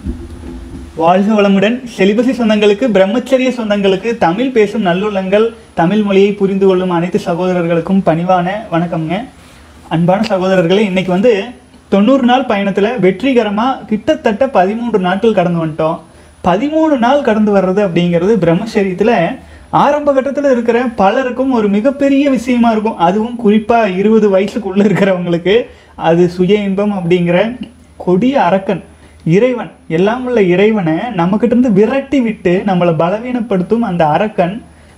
வாழ்க வளமுடன் செலிபசி சொந்தங்களுக்கு பிரம்மச்சரிய சொந்தங்களுக்கு தமிழ் பேசும் நல்லுள்ளங்கள் தமிழ் மொழியை புரிந்து கொள்ளும் அனைத்து சகோதரர்களுக்கும் பணிவான வணக்கம்ங்க அன்பான சகோதரர்களே இன்னைக்கு வந்து தொண்ணூறு நாள் பயணத்தில் வெற்றிகரமாக கிட்டத்தட்ட பதிமூன்று நாட்கள் கடந்து வந்துட்டோம் பதிமூணு நாள் கடந்து வர்றது அப்படிங்கிறது பிரம்மச்சரியத்தில் ஆரம்ப கட்டத்தில் இருக்கிற பலருக்கும் ஒரு மிகப்பெரிய விஷயமா இருக்கும் அதுவும் குறிப்பாக இருபது வயசுக்குள்ளே இருக்கிறவங்களுக்கு அது சுய இன்பம் அப்படிங்கிற கொடிய அரக்கன் இறைவன் எல்லாம் உள்ள இறைவனை நம்மக்கிட்ட இருந்து விரட்டி விட்டு நம்மளை பலவீனப்படுத்தும் அந்த அரக்கன்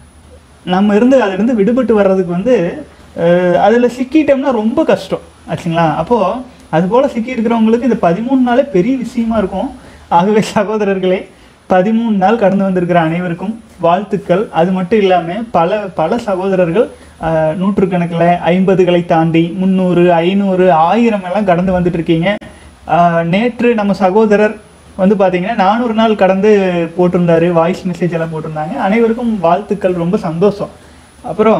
நம்ம இருந்து அதிலிருந்து விடுபட்டு வர்றதுக்கு வந்து அஹ், அதுல சிக்கிட்டோம்னா ரொம்ப கஷ்டம் ஆச்சுங்களா அப்போ அது போல சிக்கி இருக்கிறவங்களுக்கு இந்த பதிமூணு நாளே பெரிய விஷயமா இருக்கும் ஆகவே சகோதரர்களே பதிமூணு நாள் கடந்து வந்திருக்கிற அனைவருக்கும் வாழ்த்துக்கள் அது மட்டும் இல்லாம பல பல சகோதரர்கள் அஹ், நூற்றுக்கணக்கில் ஐம்பதுகளை தாண்டி முந்நூறு ஐநூறு ஆயிரம் எல்லாம் கடந்து வந்துட்டு இருக்கீங்க அஹ், நேற்று நம்ம சகோதரர் வந்து பார்த்தீங்கன்னா நானூறு நாள் கடந்து போட்டிருந்தாரு வாய்ஸ் மெசேஜ் எல்லாம் போட்டிருந்தாங்க அனைவருக்கும் வாழ்த்துக்கள் ரொம்ப சந்தோஷம் அப்புறம்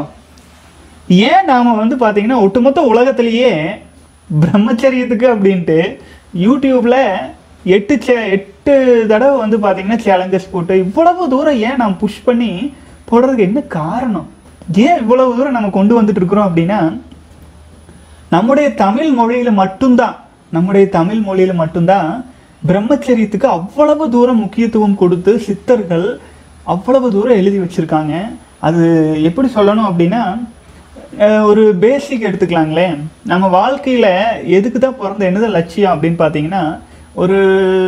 ஏன் நாம வந்து பார்த்தீங்கன்னா ஒட்டுமொத்த உலகத்திலேயே பிரம்மச்சரியத்துக்கு அப்படின்ட்டு யூடியூப்ல எட்டு சே எட்டு தடவை வந்து பார்த்தீங்கன்னா சேலஞ்சஸ் போட்டு இவ்வளவு தூரம் ஏன் நாம் புஷ் பண்ணி போடுறதுக்கு என்ன காரணம் ஏன் இவ்வளவு தூரம் நம்ம கொண்டு வந்துட்டு இருக்கிறோம் அப்படின்னா நம்முடைய தமிழ் மொழியில மட்டும்தான் நம்முடைய தமிழ் மொழியில மட்டும்தான் பிரம்மச்சரியத்துக்கு அவ்வளவு தூரம் முக்கியத்துவம் கொடுத்து சித்தர்கள் அவ்வளவு தூரம் எழுதி வச்சிருக்காங்க அது எப்படி சொல்லணும் அப்படின்னா அஹ், ஒரு பேசிக் எடுத்துக்கலாங்களேன் நம்ம வாழ்க்கையில எதுக்கு தான் பிறந்த என்னது லட்சியம் அப்படின்னு பார்த்தீங்கன்னா ஒரு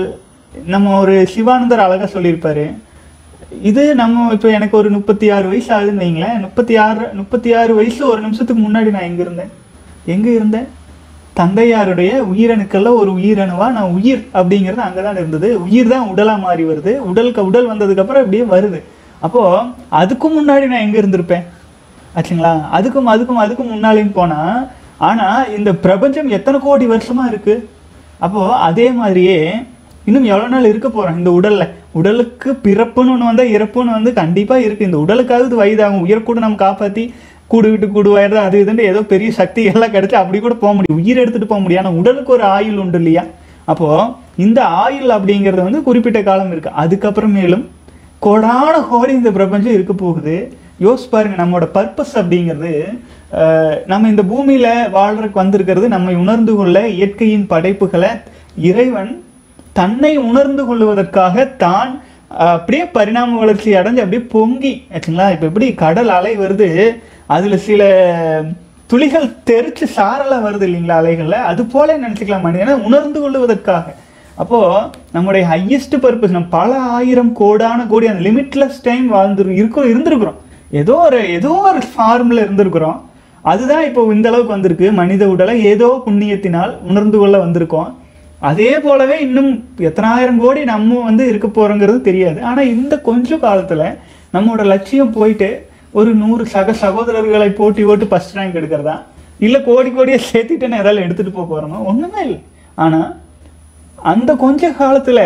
நம்ம ஒரு சிவானந்தர் அழகா சொல்லியிருப்பாரு இது நம்ம இப்போ எனக்கு ஒரு முப்பத்தி ஆறு வயசு ஆகுதுன்னு வைங்களேன் முப்பத்தி ஆறு முப்பத்தி ஆறு வயசு ஒரு நிமிஷத்துக்கு முன்னாடி நான் எங்க இருந்தேன் எங்க இருந்தேன் தந்தையாருடைய உயிரணுக்கள்ல ஒரு உயிரணுவா நான் உயிர் அப்படிங்கிறது அங்கதான் இருந்தது உயிர் தான் உடலா மாறி வருது உடலுக்கு உடல் வந்ததுக்கு அப்புறம் இப்படியே வருது அப்போ அதுக்கும் முன்னாடி நான் எங்க இருந்திருப்பேன் ஆச்சுங்களா அதுக்கும் அதுக்கும் அதுக்கும் முன்னாலேயும் போனா ஆனா இந்த பிரபஞ்சம் எத்தனை கோடி வருஷமா இருக்கு அப்போ அதே மாதிரியே இன்னும் எவ்வளவு நாள் இருக்க போறோம் இந்த உடல்ல உடலுக்கு பிறப்புன்னு ஒண்ணு வந்தா இறப்புன்னு வந்து கண்டிப்பா இருக்கு இந்த உடலுக்காவது வயதாகும் உயிர் கூட நம்ம காப்பாத்தி கூடு விட்டு கூடு வயது அது இதுன்னு ஏதோ பெரிய சக்தி எல்லாம் கிடைச்சு அப்படி கூட போக முடியும் உயிர் எடுத்துட்டு போக முடியும் ஆனா உடலுக்கு ஒரு ஆயுள் உண்டு இல்லையா அப்போ இந்த ஆயுள் அப்படிங்கிறது வந்து குறிப்பிட்ட காலம் இருக்கு அதுக்கப்புறம் மேலும் கோடான கோடி இந்த பிரபஞ்சம் இருக்க போகுது யோசிச்சு பாருங்க நம்மளோட பர்பஸ் அப்படிங்கிறது அஹ், நம்ம இந்த பூமியில வாழ்றதுக்கு வந்திருக்கிறது நம்மை உணர்ந்து கொள்ள இயற்கையின் படைப்புகளை இறைவன் தன்னை உணர்ந்து கொள்வதற்காக தான் அஹ், அப்படியே பரிணாம வளர்ச்சி அடைஞ்சு அப்படியே பொங்கி ஆச்சுங்களா இப்போ எப்படி கடல் அலை வருது அதுல சில துளிகள் தெரிச்சு சாரலா வருது இல்லைங்களா அலைகள்ல அது போல நினைச்சுக்கலாம் மனிதனை உணர்ந்து கொள்வதற்காக அப்போ நம்முடைய ஹையஸ்ட் பர்பஸ் நம்ம பல ஆயிரம் கோடான கோடி அந்த லிமிட்லெஸ் டைம் வாழ்ந்து இருக்கோம் இருந்திருக்கிறோம் ஏதோ ஒரு ஏதோ ஒரு ஃபார்ம்ல இருந்திருக்கிறோம் அதுதான் இப்போ இந்த அளவுக்கு வந்திருக்கு மனித உடலை ஏதோ புண்ணியத்தினால் உணர்ந்து கொள்ள வந்திருக்கோம் அதே போலவே இன்னும் எத்தனாயிரம் கோடி நம்ம வந்து இருக்க போறோங்கிறது தெரியாது ஆனா இந்த கொஞ்ச காலத்துல நம்மளோட லட்சியம் போயிட்டு ஒரு நூறு சக சகோதரர்களை போட்டி போட்டு ஃபர்ஸ்ட் ரேங்க் எடுக்கிறதா இல்ல கோடி கோடியை சேர்த்துட்டு ஏதாவது எடுத்துட்டு போக போறோமா ஒண்ணுமே இல்லை ஆனா அந்த கொஞ்ச காலத்துல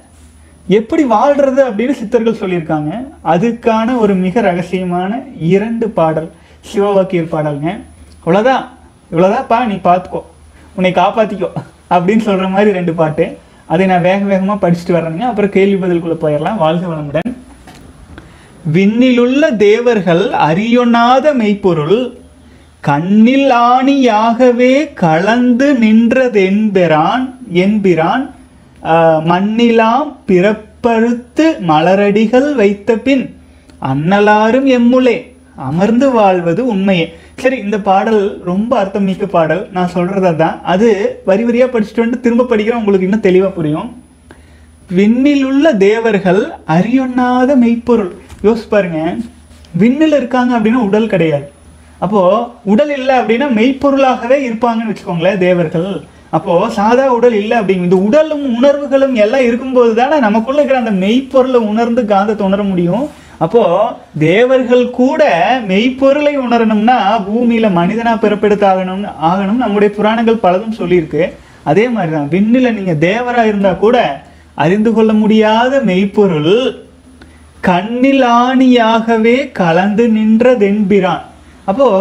எப்படி வாழ்றது அப்படின்னு சித்தர்கள் சொல்லியிருக்காங்க அதுக்கான ஒரு மிக ரகசியமான இரண்டு பாடல் சிவவாக்கியர் பாடல்ங்க இவ்வளவுதான் இவ்வளவுதான்ப்பா நீ பார்த்துக்கோ உன்னை காப்பாத்திக்கோ அப்படின்னு சொல்ற மாதிரி ரெண்டு பாட்டு அதை நான் வேக வேகமா படிச்சுட்டு வர்றேங்க அப்புறம் கேள்வி பதிலுக்குள்ள போயிடலாம் வாழ்க வளமுடன் விண்ணிலுள்ள தேவர்கள் அறியொண்ணாத மெய்ப்பொருள் கண்ணில் ஆணியாகவே கலந்து நின்றதென்பெறான் என்பிரான் ஆஹ், மண்ணிலாம் பிறப்பறுத்து மலரடிகள் வைத்த பின் அன்னலாரும் எம்முளே அமர்ந்து வாழ்வது உண்மையே சரி இந்த பாடல் ரொம்ப அர்த்தம் மிக்க பாடல் நான் சொல்றது அதான் அது வரி வரியா படிச்சுட்டு வந்து திரும்ப படிக்கிறேன் உங்களுக்கு இன்னும் தெளிவா புரியும் விண்ணிலுள்ள தேவர்கள் அறியொண்ணாத மெய்ப்பொருள் யோசிச்சு பாருங்க விண்ணில் இருக்காங்க அப்படின்னா உடல் கிடையாது அப்போ உடல் இல்லை அப்படின்னா மெய்ப்பொருளாகவே இருப்பாங்கன்னு வச்சுக்கோங்களேன் தேவர்கள் அப்போ சாதா உடல் இல்லை அப்படிங்க இந்த உடலும் உணர்வுகளும் எல்லாம் இருக்கும்போது தானே நமக்குள்ள இருக்கிற அந்த மெய்ப்பொருளை உணர்ந்து காந்தத்தை உணர முடியும் அப்போ தேவர்கள் கூட மெய்ப்பொருளை உணரணும்னா பூமியில மனிதனா பிறப்பெடுத்து ஆகணும்னு ஆகணும் நம்முடைய புராணங்கள் பலதும் சொல்லியிருக்கு அதே மாதிரிதான் விண்ணில நீங்க தேவரா இருந்தா கூட அறிந்து கொள்ள முடியாத மெய்ப்பொருள் கண்ணில் ஆணியாகவே கலந்து நின்றதென்பிரான் அப்போ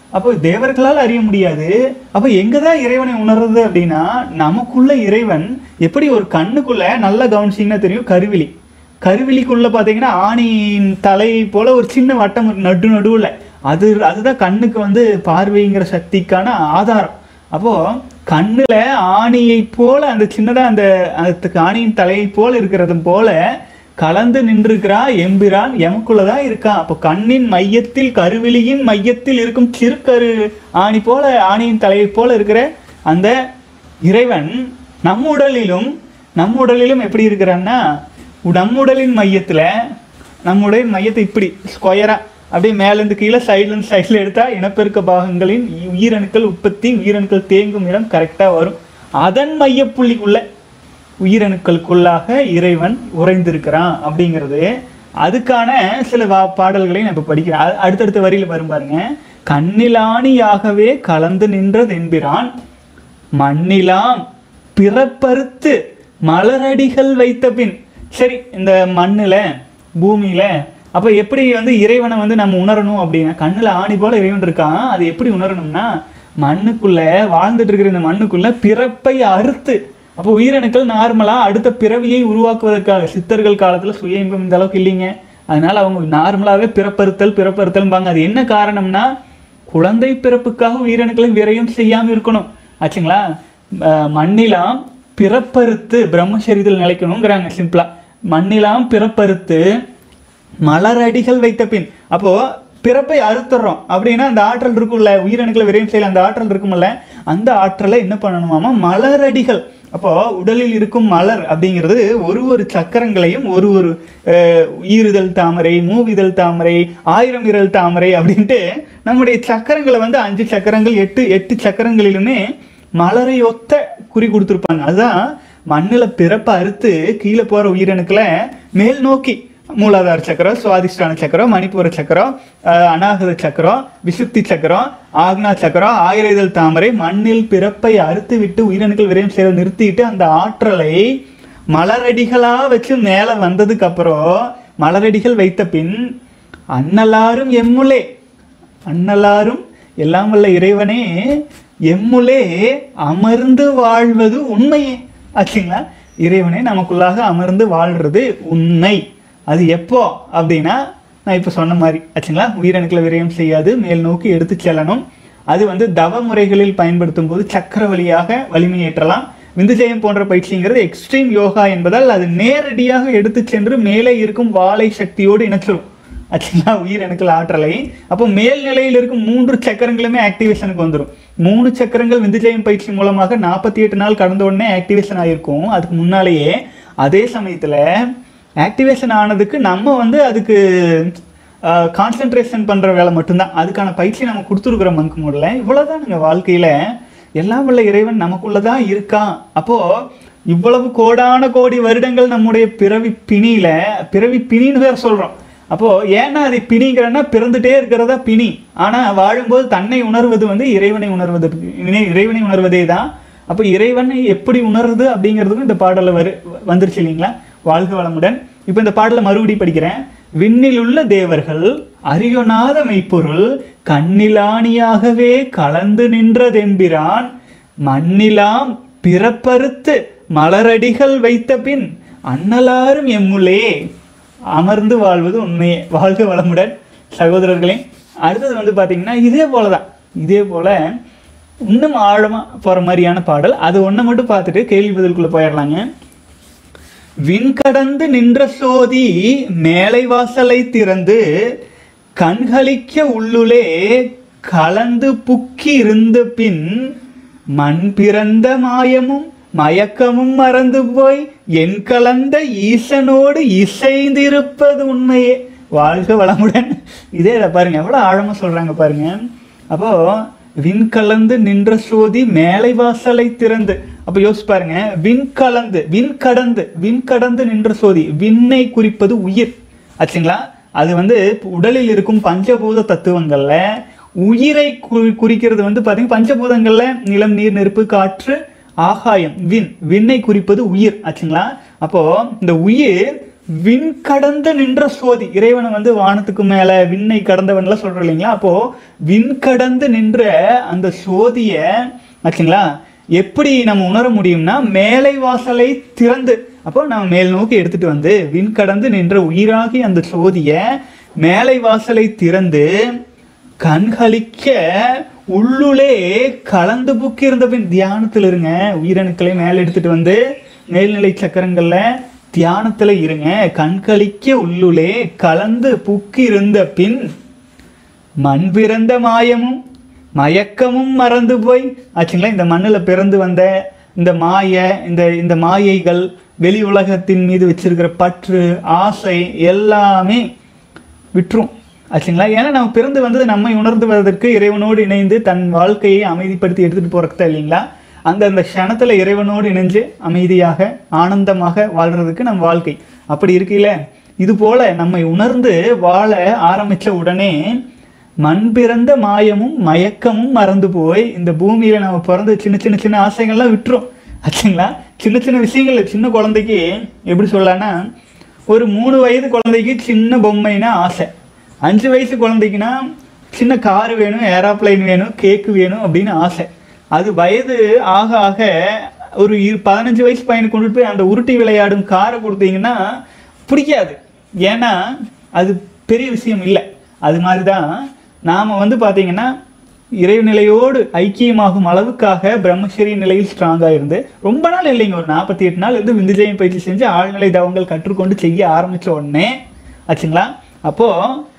அப்போ தேவர்களால் அறிய முடியாது அப்போ எங்க தான் இறைவனை உணர்றது அப்படின்னா நமக்குள்ள இறைவன் எப்படி ஒரு கண்ணுக்குள்ள நல்லா கவனிச்சிங்கன்னா தெரியும் கருவிழி கருவிழிக்குள்ள பார்த்தீங்கன்னா ஆணியின் தலையை போல ஒரு சின்ன வட்டம் இருக்கு நடு நடுவில் அது அதுதான் கண்ணுக்கு வந்து பார்வைங்கிற சக்திக்கான ஆதாரம் அப்போ கண்ணுல ஆணியை போல அந்த சின்னதா அந்த அந்த ஆணியின் தலையை போல இருக்கிறது போல கலந்து நின்றிருக்கிறா எம்பிரான் எமக்குள்ளதான் இருக்கான் அப்போ கண்ணின் மையத்தில் கருவிழியின் மையத்தில் இருக்கும் சிறுகரு ஆணி போல ஆணியின் தலையை போல இருக்கிற அந்த இறைவன் நம் உடலிலும் நம் உடலிலும் எப்படி இருக்கிறான்னா நம் உடலின் மையத்துல நம்முடைய மையத்தை இப்படி ஸ்கொயரா அப்படியே மேலேருந்து கீழே சைட்லேருந்து சைடில் எடுத்தா இனப்பெருக்க பாகங்களின் உயிரணுக்கள் உற்பத்தி உயிரணுக்கள் தேங்கும் இடம் கரெக்டாக வரும் அதன் மையப்புள்ளிக்குள்ள உயிரணுக்களுக்குள்ளாக இறைவன் உறைந்திருக்கிறான் அப்படிங்கிறது அதுக்கான சில வா பாடல்களை நான் இப்போ படிக்கிறேன் அ- அடுத்தடுத்த வரியில் வரும் பாருங்க கண்ணிலாணியாகவே கலந்து நின்றதென்பிரான் மண்ணிலாம் பிறப்பறுத்து மலரடிகள் வைத்த பின் சரி இந்த மண்ணுல பூமியில அப்ப எப்படி வந்து இறைவனை வந்து நம்ம உணரணும் அப்படின்னா கண்ணுல ஆணி போல இறைவன் இருக்கான் அது எப்படி உணரணும்னா மண்ணுக்குள்ள வாழ்ந்துட்டு இருக்கிற இந்த மண்ணுக்குள்ள பிறப்பை அறுத்து அப்போ உயிரணுக்கள் நார்மலா அடுத்த பிறவியை உருவாக்குவதற்காக சித்தர்கள் காலத்துல சுய இன்பம் இந்த அளவுக்கு இல்லைங்க அதனால அவங்க நார்மலாவே பிறப்பறுத்தல் பிறப்பறுத்தல்பாங்க அது என்ன காரணம்னா குழந்தை பிறப்புக்காக உயிரணுக்களை விரயம் செய்யாம இருக்கணும் ஆச்சுங்களா அஹ் மண்ணிலாம் பிறப்பறுத்து பிரம்மசரீரத்தில் நிலைக்கணுங்கிறாங்க சிம்பிளா மண்ணிலாம் பிறப்பறுத்து மலரடிகள் வைத்த பின் அப்போ பிறப்பை அறுத்துறோம் அப்படின்னா அந்த ஆற்றல் இருக்கும்ல உயிரணுக்களை விரையும் செய்யல அந்த ஆற்றல் இருக்கும்ல அந்த ஆற்றலை என்ன பண்ணணுமாமா மலரடிகள் அப்போ உடலில் இருக்கும் மலர் அப்படிங்கிறது ஒரு ஒரு சக்கரங்களையும் ஒரு ஒரு அஹ், ஈறுதல் தாமரை மூவிதழ் தாமரை ஆயிரம் விரல் தாமரை அப்படின்ட்டு நம்முடைய சக்கரங்களை வந்து அஞ்சு சக்கரங்கள் எட்டு எட்டு சக்கரங்களிலுமே மலரை ஒத்த குறி கொடுத்துருப்பாங்க அதுதான் மண்ணில் பிறப்பை அறுத்து கீழே போற உயிரணுக்களை மேல் நோக்கி மூலாதார சக்கரம் சுவாதிஷ்டான சக்கரம் மணிப்பூர சக்கரம் அஹ், அநாகத சக்கரம் விசுத்தி சக்கரம் ஆக்னா சக்கரம் ஆயிர இதழ் தாமரை மண்ணில் பிறப்பை அறுத்து விட்டு உயிரணுக்கள் விரையும் செய்ய நிறுத்திட்டு அந்த ஆற்றலை மலரடிகளா வச்சு மேலே வந்ததுக்கு அப்புறம் மலரடிகள் வைத்த பின் அன்னலாரும் எம்முலே அன்னலாரும் எல்லாம் வல்ல இறைவனே எம்முலே அமர்ந்து வாழ்வது உண்மையே ஆச்சுங்களா இறைவனே நமக்குள்ளாக அமர்ந்து வாழ்றது உண்மை அது எப்போ அப்படின்னா நான் இப்போ சொன்ன மாதிரி ஆச்சுங்களா உயிரணுக்களை விரயம் செய்யாது மேல் நோக்கி எடுத்து செல்லணும் அது வந்து தவ முறைகளில் பயன்படுத்தும் போது சக்கர வழியாக வலிமையேற்றலாம் விந்துஜயம் போன்ற பயிற்சிங்கிறது எக்ஸ்ட்ரீம் யோகா என்பதால் அது நேரடியாக எடுத்து சென்று மேலே இருக்கும் வாழை சக்தியோடு இணைச்சிரும் ஆச்சுங்களா உயிரணுக்கள் ஆற்றலை அப்போ மேல் நிலையில் இருக்கும் மூன்று சக்கரங்களுமே ஆக்டிவேஷனுக்கு வந்துடும் மூணு சக்கரங்கள் விந்துஜயம் பயிற்சி மூலமாக நாற்பத்தி எட்டு நாள் கடந்த உடனே ஆக்டிவேஷன் ஆகிருக்கும் அதுக்கு முன்னாலேயே அதே சமயத்தில் ஆக்டிவேஷன் ஆனதுக்கு நம்ம வந்து அதுக்கு கான்சென்ட்ரேஷன் பண்ணுற வேலை மட்டும்தான் அதுக்கான பயிற்சி நம்ம கொடுத்துருக்குறோம் மங்கு மூடில் இவ்வளோதான் நாங்கள் வாழ்க்கையில் எல்லாம் வல்ல இறைவன் நமக்குள்ளதான் இருக்கான் அப்போ இவ்வளவு கோடான கோடி வருடங்கள் நம்முடைய பிறவி பிணியில பிறவி பிணின்னு வேற சொல்றோம் அப்போ ஏன்னா அது பிணிங்கிறன்னா பிறந்துட்டே இருக்கிறதா பிணி ஆனா வாழும்போது தன்னை உணர்வது வந்து இறைவனை உணர்வது இறை- இறைவனை உணர்வதே தான் அப்போ இறைவனை எப்படி உணர்றது அப்படிங்கிறதுக்கும் இந்த பாடல்ல வரு வந்துருச்சு இல்லைங்களா வாழ்க வளமுடன் இப்போ இந்த பாடலை மறுபடி படிக்கிறேன் விண்ணில் உள்ள தேவர்கள் அறியொணாத மெய்ப்பொருள் கண்ணிலாணியாகவே கலந்து நின்றதெம்பிரான் மண்ணிலாம் பிறப்பறுத்து மலரடிகள் வைத்த பின் அன்னலாரும் எம்முலே அமர்ந்து வாழ்வது உண்மையே வாழ்க வளமுடன் சகோதரர்களே அடுத்தது வந்து பார்த்தீங்கன்னா இதே போல தான் இதே போல இன்னும் ஆழமாக போகிற மாதிரியான பாடல் அது ஒன்றை மட்டும் பார்த்துட்டு கேள்வி பதிலுக்குள்ளே போயிடலாங்க விண்கடந்து நின்ற சோதி மேலை வாசலை திறந்து கண்களிக்க உள்ளுலே கலந்து புக்கி இருந்த பின் மண் பிறந்த மாயமும் மயக்கமும் மறந்து போய் என் கலந்த ஈசனோடு இசைந்திருப்பது உண்மையே வாழ்க வளமுடன் இதே இதை பாருங்க எவ்வளவு ஆழமா சொல்றாங்க பாருங்க அப்போ விண் கலந்து நின்ற சோதி மேலை வாசலை திறந்து அப்ப யோசிச்சு பாருங்க விண் கலந்து விண் கடந்து விண் கடந்து நின்ற சோதி விண்ணை குறிப்பது உயிர் ஆச்சுங்களா அது வந்து உடலில் இருக்கும் பஞ்சபூத தத்துவங்கள்ல உயிரை குறி குறிக்கிறது வந்து பாத்தீங்கன்னா பஞ்சபூதங்கள்ல நிலம் நீர் நெருப்பு காற்று ஆகாயம் விண் விண்ணை குறிப்பது உயிர் ஆச்சுங்களா அப்போ இந்த உயிர் விண் கடந்து நின்ற சோதி இறைவனை வந்து வானத்துக்கு மேல விண்ணை கடந்தவன்லாம் சொல்றோம் இல்லைங்களா அப்போ விண் கடந்து நின்ற அந்த சோதிய ஆச்சுங்களா எப்படி நம்ம உணர முடியும்னா மேலை வாசலை திறந்து அப்போ நம்ம மேல் நோக்கி எடுத்துட்டு வந்து விண் கடந்து நின்ற உயிராகி அந்த சோதிய மேலை வாசலை திறந்து கண்களிக்க உள்ளுளே கலந்து புக்கி இருந்த பின் தியானத்தில் இருங்க உயிரணுக்களை மேலே எடுத்துட்டு வந்து மேல்நிலை சக்கரங்கள்ல தியானத்துல இருங்க கண்களிக்க உள்ளுளே கலந்து புக்கி இருந்த பின் மண் பிறந்த மாயமும் மயக்கமும் மறந்து போய் ஆச்சுங்களா இந்த மண்ணில் பிறந்து வந்த இந்த மாய இந்த இந்த மாயைகள் வெளி உலகத்தின் மீது வச்சிருக்கிற பற்று ஆசை எல்லாமே விட்டுரும் ஆச்சுங்களா ஏன்னா நம்ம பிறந்து வந்தது நம்மை உணர்ந்துவதற்கு இறைவனோடு இணைந்து தன் வாழ்க்கையை அமைதிப்படுத்தி எடுத்துட்டு போறதுக்கு தான் இல்லைங்களா அந்த அந்த க்ஷணத்துல இறைவனோடு இணைஞ்சு அமைதியாக ஆனந்தமாக வாழ்றதுக்கு நம்ம வாழ்க்கை அப்படி இருக்கையில இது போல நம்மை உணர்ந்து வாழ ஆரம்பிச்ச உடனே மண் பிறந்த மாயமும் மயக்கமும் மறந்து போய் இந்த பூமியில நம்ம பிறந்த சின்ன சின்ன சின்ன ஆசைகள்லாம் விட்டுரும் ஆச்சுங்களா சின்ன சின்ன விஷயங்கள் சின்ன குழந்தைக்கு எப்படி சொல்லலாம்னா ஒரு மூணு வயது குழந்தைக்கு சின்ன பொம்மைனா ஆசை அஞ்சு வயசு குழந்தைக்குன்னா சின்ன கார் வேணும் ஏரோப்ளைன் வேணும் கேக்கு வேணும் அப்படின்னு ஆசை அது வயது ஆக ஆக ஒரு இரு- பதினஞ்சு வயசு பையனை கொண்டுட்டு போய் அந்த உருட்டி விளையாடும் காரை கொடுத்தீங்கன்னா பிடிக்காது ஏன்னா அது பெரிய விஷயம் இல்லை அது மாதிரி தான் நாம் வந்து பார்த்தீங்கன்னா இறைநிலையோடு ஐக்கியமாகும் அளவுக்காக பிரம்மச்சரிய நிலையில் ஸ்ட்ராங்காக இருந்து ரொம்ப நாள் இல்லைங்க ஒரு நாற்பத்தி எட்டு நாள் இருந்து விந்துஜயம் பயிற்சி செஞ்சு ஆழ்நிலை தவங்கள் கற்றுக்கொண்டு செய்ய ஆரம்பிச்ச உடனே ஆச்சுங்களா அப்போ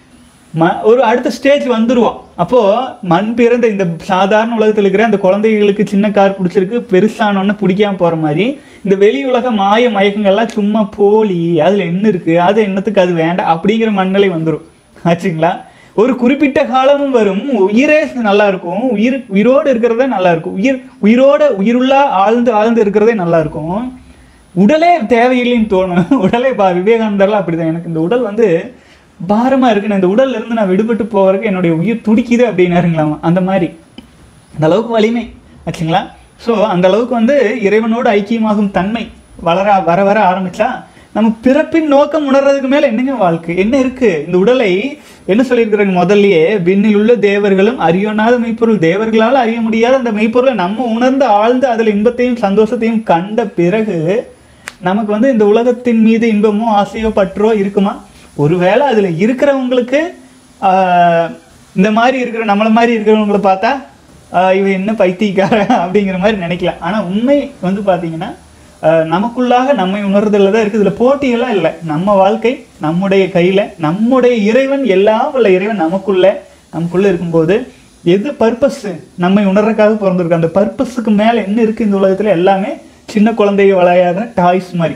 ம ஒரு அடுத்த ஸ்டேஜ் வந்துருவோம் அப்போ மண் பிறந்த இந்த சாதாரண உலகத்தில் இருக்கிற அந்த குழந்தைகளுக்கு சின்ன கார் பிடிச்சிருக்கு பெருசானோன்னு பிடிக்காம போற மாதிரி இந்த வெளி உலக மாய மயக்கங்கள்லாம் சும்மா போலி அதுல என்ன இருக்கு அது என்னத்துக்கு அது வேண்டாம் அப்படிங்கிற மண்நிலை வந்துரும் ஆச்சுங்களா ஒரு குறிப்பிட்ட காலமும் வரும் உயிரே நல்லா இருக்கும் உயிர் உயிரோடு இருக்கிறதே நல்லா இருக்கும் உயிர் உயிரோட உயிருள்ளா ஆழ்ந்து ஆழ்ந்து இருக்கிறதே நல்லா இருக்கும் உடலே தேவையில்லைன்னு தோணும் உடலே பா விவேகானந்தர்லாம் அப்படிதான் எனக்கு இந்த உடல் வந்து பாரமா இருக்கு நான் இந்த உடல்ல இருந்து நான் விடுபட்டு போறதுக்கு என்னுடைய உயிர் துடிக்குது அப்படின்னாருங்களாமா அந்த மாதிரி அந்த அளவுக்கு வலிமை ஆச்சுங்களா ஸோ அந்த அளவுக்கு வந்து இறைவனோடு ஐக்கியமாகும் தன்மை வளர வர வர ஆரம்பிச்சா நம்ம பிறப்பின் நோக்கம் உணர்றதுக்கு மேல என்னங்க வாழ்க்கை என்ன இருக்கு இந்த உடலை என்ன சொல்லியிருக்கிறாங்க முதல்லயே விண்ணில் உள்ள தேவர்களும் அறியொணாத மெய்ப்பொருள் தேவர்களால் அறிய முடியாத அந்த மெய்ப்பொருளை நம்ம உணர்ந்து ஆழ்ந்து அதில் இன்பத்தையும் சந்தோஷத்தையும் கண்ட பிறகு நமக்கு வந்து இந்த உலகத்தின் மீது இன்பமோ ஆசையோ பற்றோ இருக்குமா ஒருவேளை அதுல இருக்கிறவங்களுக்கு ஆஹ், இந்த மாதிரி இருக்கிற நம்மள மாதிரி இருக்கிறவங்கள பார்த்தா ஆஹ், இவன் என்ன பைத்தியக்காரன் அப்படிங்கிற மாதிரி நினைக்கலாம் ஆனா உண்மை வந்து பாத்தீங்கன்னா ஆஹ், நமக்குள்ளாக நம்மை உணர்றதுல தான் இருக்குது இதுல போட்டியெல்லாம் இல்லை நம்ம வாழ்க்கை நம்முடைய கையில நம்முடைய இறைவன் எல்லாம் உள்ள இறைவன் நமக்குள்ள நமக்குள்ள இருக்கும்போது எது பர்பஸ் நம்மை உணர்றதுக்காக பிறந்திருக்கு அந்த பர்பஸுக்கு மேல என்ன இருக்கு இந்த உலகத்துல எல்லாமே சின்ன குழந்தைய விளையாடுற டாய்ஸ் மாதிரி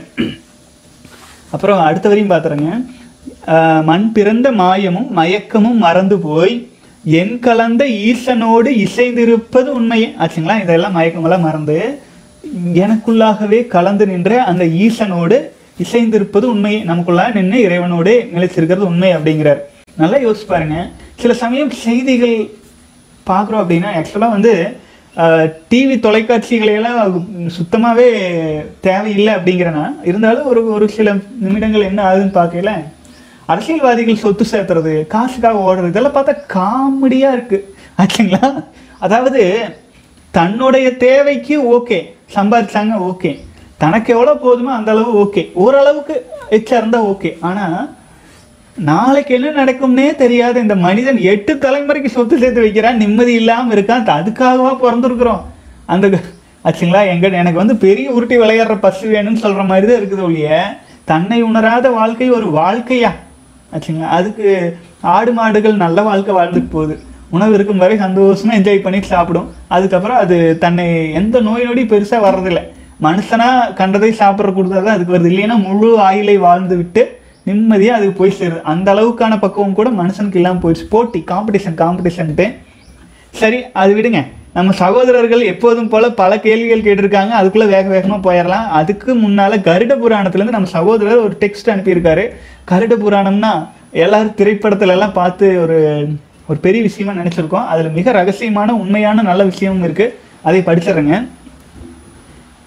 அப்புறம் அடுத்த வரையும் பார்த்துறேங்க மண் பிறந்த மாயமும் மயக்கமும் மறந்து போய் என் கலந்த ஈசனோடு இசைந்திருப்பது உண்மையே ஆச்சுங்களா இதெல்லாம் மயக்கமெல்லாம் மறந்து எனக்குள்ளாகவே கலந்து நின்ற அந்த ஈசனோடு இசைந்திருப்பது உண்மையே நமக்குள்ளாக நின்று இறைவனோடு நிலைச்சிருக்கிறது உண்மை அப்படிங்கிறார் நல்லா யோசிச்சு பாருங்க சில சமயம் செய்திகள் பார்க்குறோம் அப்படின்னா ஆக்சுவலாக வந்து டிவி தொலைக்காட்சிகளையெல்லாம் சுத்தமாகவே தேவையில்லை அப்படிங்கிறனா இருந்தாலும் ஒரு ஒரு சில நிமிடங்கள் என்ன ஆகுதுன்னு பார்க்கல அரசியல்வாதிகள் சொத்து சேர்த்துறது காசுக்காக ஓடுறது இதெல்லாம் பார்த்தா காமெடியாக இருக்கு ஆச்சுங்களா அதாவது தன்னுடைய தேவைக்கு ஓகே சம்பாதிச்சாங்க ஓகே தனக்கு எவ்வளோ போதுமோ அந்த அளவு ஓகே ஓரளவுக்கு எச்சா இருந்தால் ஓகே ஆனால் நாளைக்கு என்ன நடக்கும்னே தெரியாத இந்த மனிதன் எட்டு தலைமுறைக்கு சொத்து சேர்த்து வைக்கிறான் நிம்மதி இல்லாம இருக்கான் அதுக்காகவா பிறந்திருக்கிறோம் அந்த ஆச்சுங்களா எங்க எனக்கு வந்து பெரிய உருட்டி விளையாடுற பசு வேணும்னு சொல்ற மாதிரி தான் இருக்குது ஒழிய தன்னை உணராத வாழ்க்கை ஒரு வாழ்க்கையா ஆச்சுங்களா அதுக்கு ஆடு மாடுகள் நல்ல வாழ்க்கை வாழ்ந்துட்டு போகுது உணவு இருக்கும் வரை சந்தோஷமா என்ஜாய் பண்ணி சாப்பிடும் அதுக்கப்புறம் அது தன்னை எந்த நோய் நொடி பெருசா வர்றதில்ல மனுஷனா கண்டதை சாப்பிட்ற கொடுத்தாதான் அதுக்கு வருது இல்லைன்னா முழு ஆயிலை வாழ்ந்து விட்டு நிம்மதியாக அதுக்கு போய் சேருது அந்த அளவுக்கான பக்குவம் கூட மனுஷனுக்கு இல்லாமல் போயிடுச்சு போட்டி காம்படிஷன் காம்படிஷன்ட்டு சரி அது விடுங்க நம்ம சகோதரர்கள் எப்போதும் போல பல கேள்விகள் கேட்டிருக்காங்க அதுக்குள்ள வேக வேகமா போயிடலாம் அதுக்கு முன்னால கருட புராணத்துல நம்ம சகோதரர் ஒரு டெக்ஸ்ட் அனுப்பியிருக்காரு கருட புராணம்னா எல்லாரும் திரைப்படத்துல எல்லாம் பார்த்து ஒரு ஒரு பெரிய விஷயமா நினைச்சிருக்கோம் அதுல மிக ரகசியமான உண்மையான நல்ல விஷயமும் இருக்கு அதை படிச்சிடுறேங்க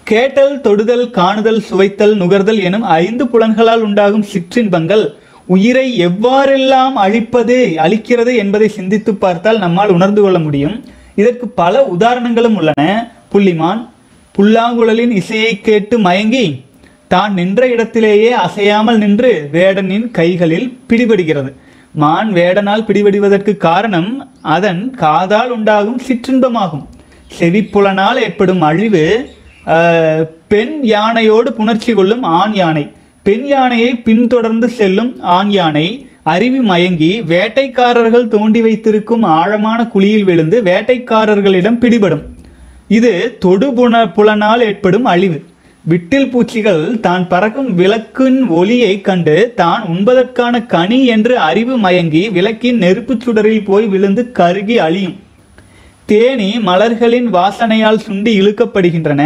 கேட்டல் தொடுதல் காணுதல் சுவைத்தல் நுகர்தல் எனும் ஐந்து புலன்களால் உண்டாகும் சிற்றின்பங்கள் உயிரை எவ்வாறெல்லாம் அழிப்பது அழிக்கிறது என்பதை சிந்தித்து பார்த்தால் நம்மால் உணர்ந்து கொள்ள முடியும் இதற்கு பல உதாரணங்களும் உள்ளன புள்ளிமான் புல்லாங்குழலின் இசையை கேட்டு மயங்கி தான் நின்ற இடத்திலேயே அசையாமல் நின்று வேடனின் கைகளில் பிடிபடுகிறது மான் வேடனால் பிடிபடுவதற்கு காரணம் அதன் காதால் உண்டாகும் சிற்றின்பமாகும் செவிப்புலனால் ஏற்படும் அழிவு ஆஹ், பெண் யானையோடு புணர்ச்சி கொள்ளும் ஆண் யானை பெண் யானையை பின்தொடர்ந்து செல்லும் ஆண் யானை அருவி மயங்கி வேட்டைக்காரர்கள் தோண்டி வைத்திருக்கும் ஆழமான குழியில் விழுந்து வேட்டைக்காரர்களிடம் பிடிபடும் இது தொடுபுண புலனால் ஏற்படும் அழிவு விட்டில் பூச்சிகள் தான் பறக்கும் விளக்கின் ஒளியை கண்டு தான் உண்பதற்கான கனி என்று அறிவு மயங்கி விளக்கின் நெருப்புச் சுடரில் போய் விழுந்து கருகி அழியும் தேனி மலர்களின் வாசனையால் சுண்டி இழுக்கப்படுகின்றன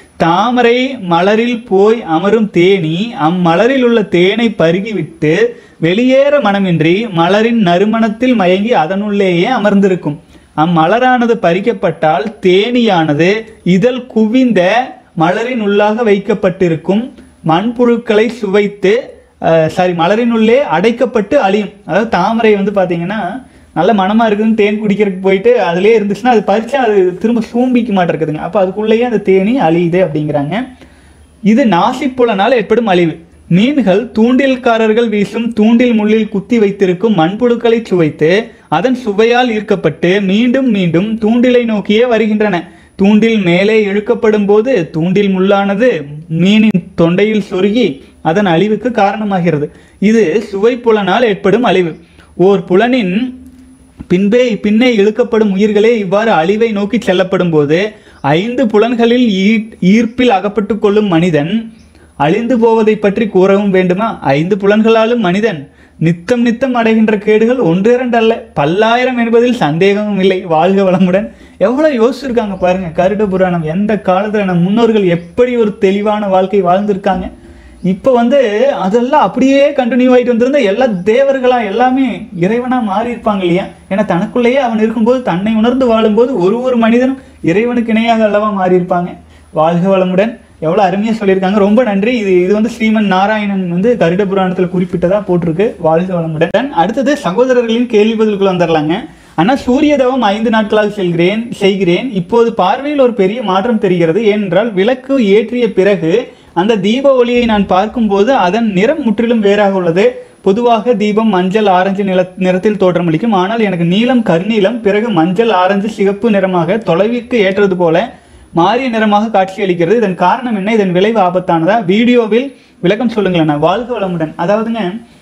தாமரை மலரில் போய் அமரும் தேனி அம்மலரில் உள்ள தேனை பருகிவிட்டு வெளியேற மனமின்றி மலரின் நறுமணத்தில் மயங்கி அதனுள்ளேயே அமர்ந்திருக்கும் அம்மலரானது பறிக்கப்பட்டால் தேனியானது இதழ் குவிந்த மலரின் உள்ளாக வைக்கப்பட்டிருக்கும் மண்புழுக்களை சுவைத்து சாரி மலரினுள்ளே அடைக்கப்பட்டு அழியும் அதாவது தாமரை வந்து பார்த்தீங்கன்னா நல்ல மனமா இருக்குதுன்னு தேன் குடிக்கிறதுக்கு போயிட்டு அதுலயே இருந்துச்சுன்னா அது பறிச்சா அது திரும்ப சூம்பிக்க மாட்டிருக்குதுங்க அப்போ அதுக்குள்ளேயே அந்த தேனி அழியுது அப்படிங்கிறாங்க இது நாசிப்புலனால் ஏற்படும் அழிவு மீன்கள் தூண்டில்காரர்கள் வீசும் தூண்டில் முள்ளில் குத்தி வைத்திருக்கும் மண்புழுக்களை சுவைத்து அதன் சுவையால் ஈர்க்கப்பட்டு மீண்டும் மீண்டும் தூண்டிலை நோக்கியே வருகின்றன தூண்டில் மேலே இழுக்கப்படும் போது தூண்டில் முள்ளானது மீனின் தொண்டையில் சொருகி அதன் அழிவுக்கு காரணமாகிறது இது சுவை புலனால் ஏற்படும் அழிவு ஓர் புலனின் பின்பே பின்னே இழுக்கப்படும் உயிர்களே இவ்வாறு அழிவை நோக்கி செல்லப்படும் போது ஐந்து புலன்களில் ஈ- ஈர்ப்பில் அகப்பட்டு கொள்ளும் மனிதன் அழிந்து போவதை பற்றி கூறவும் வேண்டுமா ஐந்து புலன்களாலும் மனிதன் நித்தம் நித்தம் அடைகின்ற கேடுகள் ஒன்றிரண்டு அல்ல பல்லாயிரம் என்பதில் சந்தேகமும் இல்லை வாழ்க வளமுடன் எவ்வளவு யோசிச்சிருக்காங்க பாருங்க கருட புராணம் எந்த காலத்துல நம் முன்னோர்கள் எப்படி ஒரு தெளிவான வாழ்க்கை வாழ்ந்திருக்காங்க இப்போ வந்து அதெல்லாம் அப்படியே கண்டினியூ ஆயிட்டு வந்திருந்தா எல்லா தேவர்களா எல்லாமே இறைவனா மாறி இருப்பாங்க இல்லையா ஏன்னா தனக்குள்ளேயே அவன் இருக்கும்போது தன்னை உணர்ந்து வாழும்போது ஒரு ஒரு மனிதனும் இறைவனுக்கு இணையாக அல்லவா மாறி இருப்பாங்க வாழ்க வளமுடன் எவ்வளவு அருமையா சொல்லியிருக்காங்க ரொம்ப நன்றி இது இது வந்து ஸ்ரீமன் நாராயணன் வந்து கருட புராணத்துல குறிப்பிட்டதா போட்டிருக்கு வாழ்க வளமுடன் அடுத்தது சகோதரர்களின் கேள்வி பதிலுக்குள்ள வந்துடலாங்க ஆனா சூரிய தவம் ஐந்து நாட்களாக செல்கிறேன் செய்கிறேன் இப்போது பார்வையில் ஒரு பெரிய மாற்றம் தெரிகிறது ஏனென்றால் விளக்கு ஏற்றிய பிறகு அந்த தீப ஒளியை நான் பார்க்கும்போது அதன் நிறம் முற்றிலும் வேறாக உள்ளது பொதுவாக தீபம் மஞ்சள் ஆரஞ்சு நில நிறத்தில் தோற்றமளிக்கும் ஆனால் எனக்கு நீலம் கருநீலம் பிறகு மஞ்சள் ஆரஞ்சு சிவப்பு நிறமாக தொலைவிற்கு ஏற்றது போல மாறிய நிறமாக காட்சியளிக்கிறது இதன் காரணம் என்ன இதன் விளைவு ஆபத்தானதா வீடியோவில் விளக்கம் சொல்லுங்களேன் நான் வாழ்க வளமுடன் அதாவதுங்க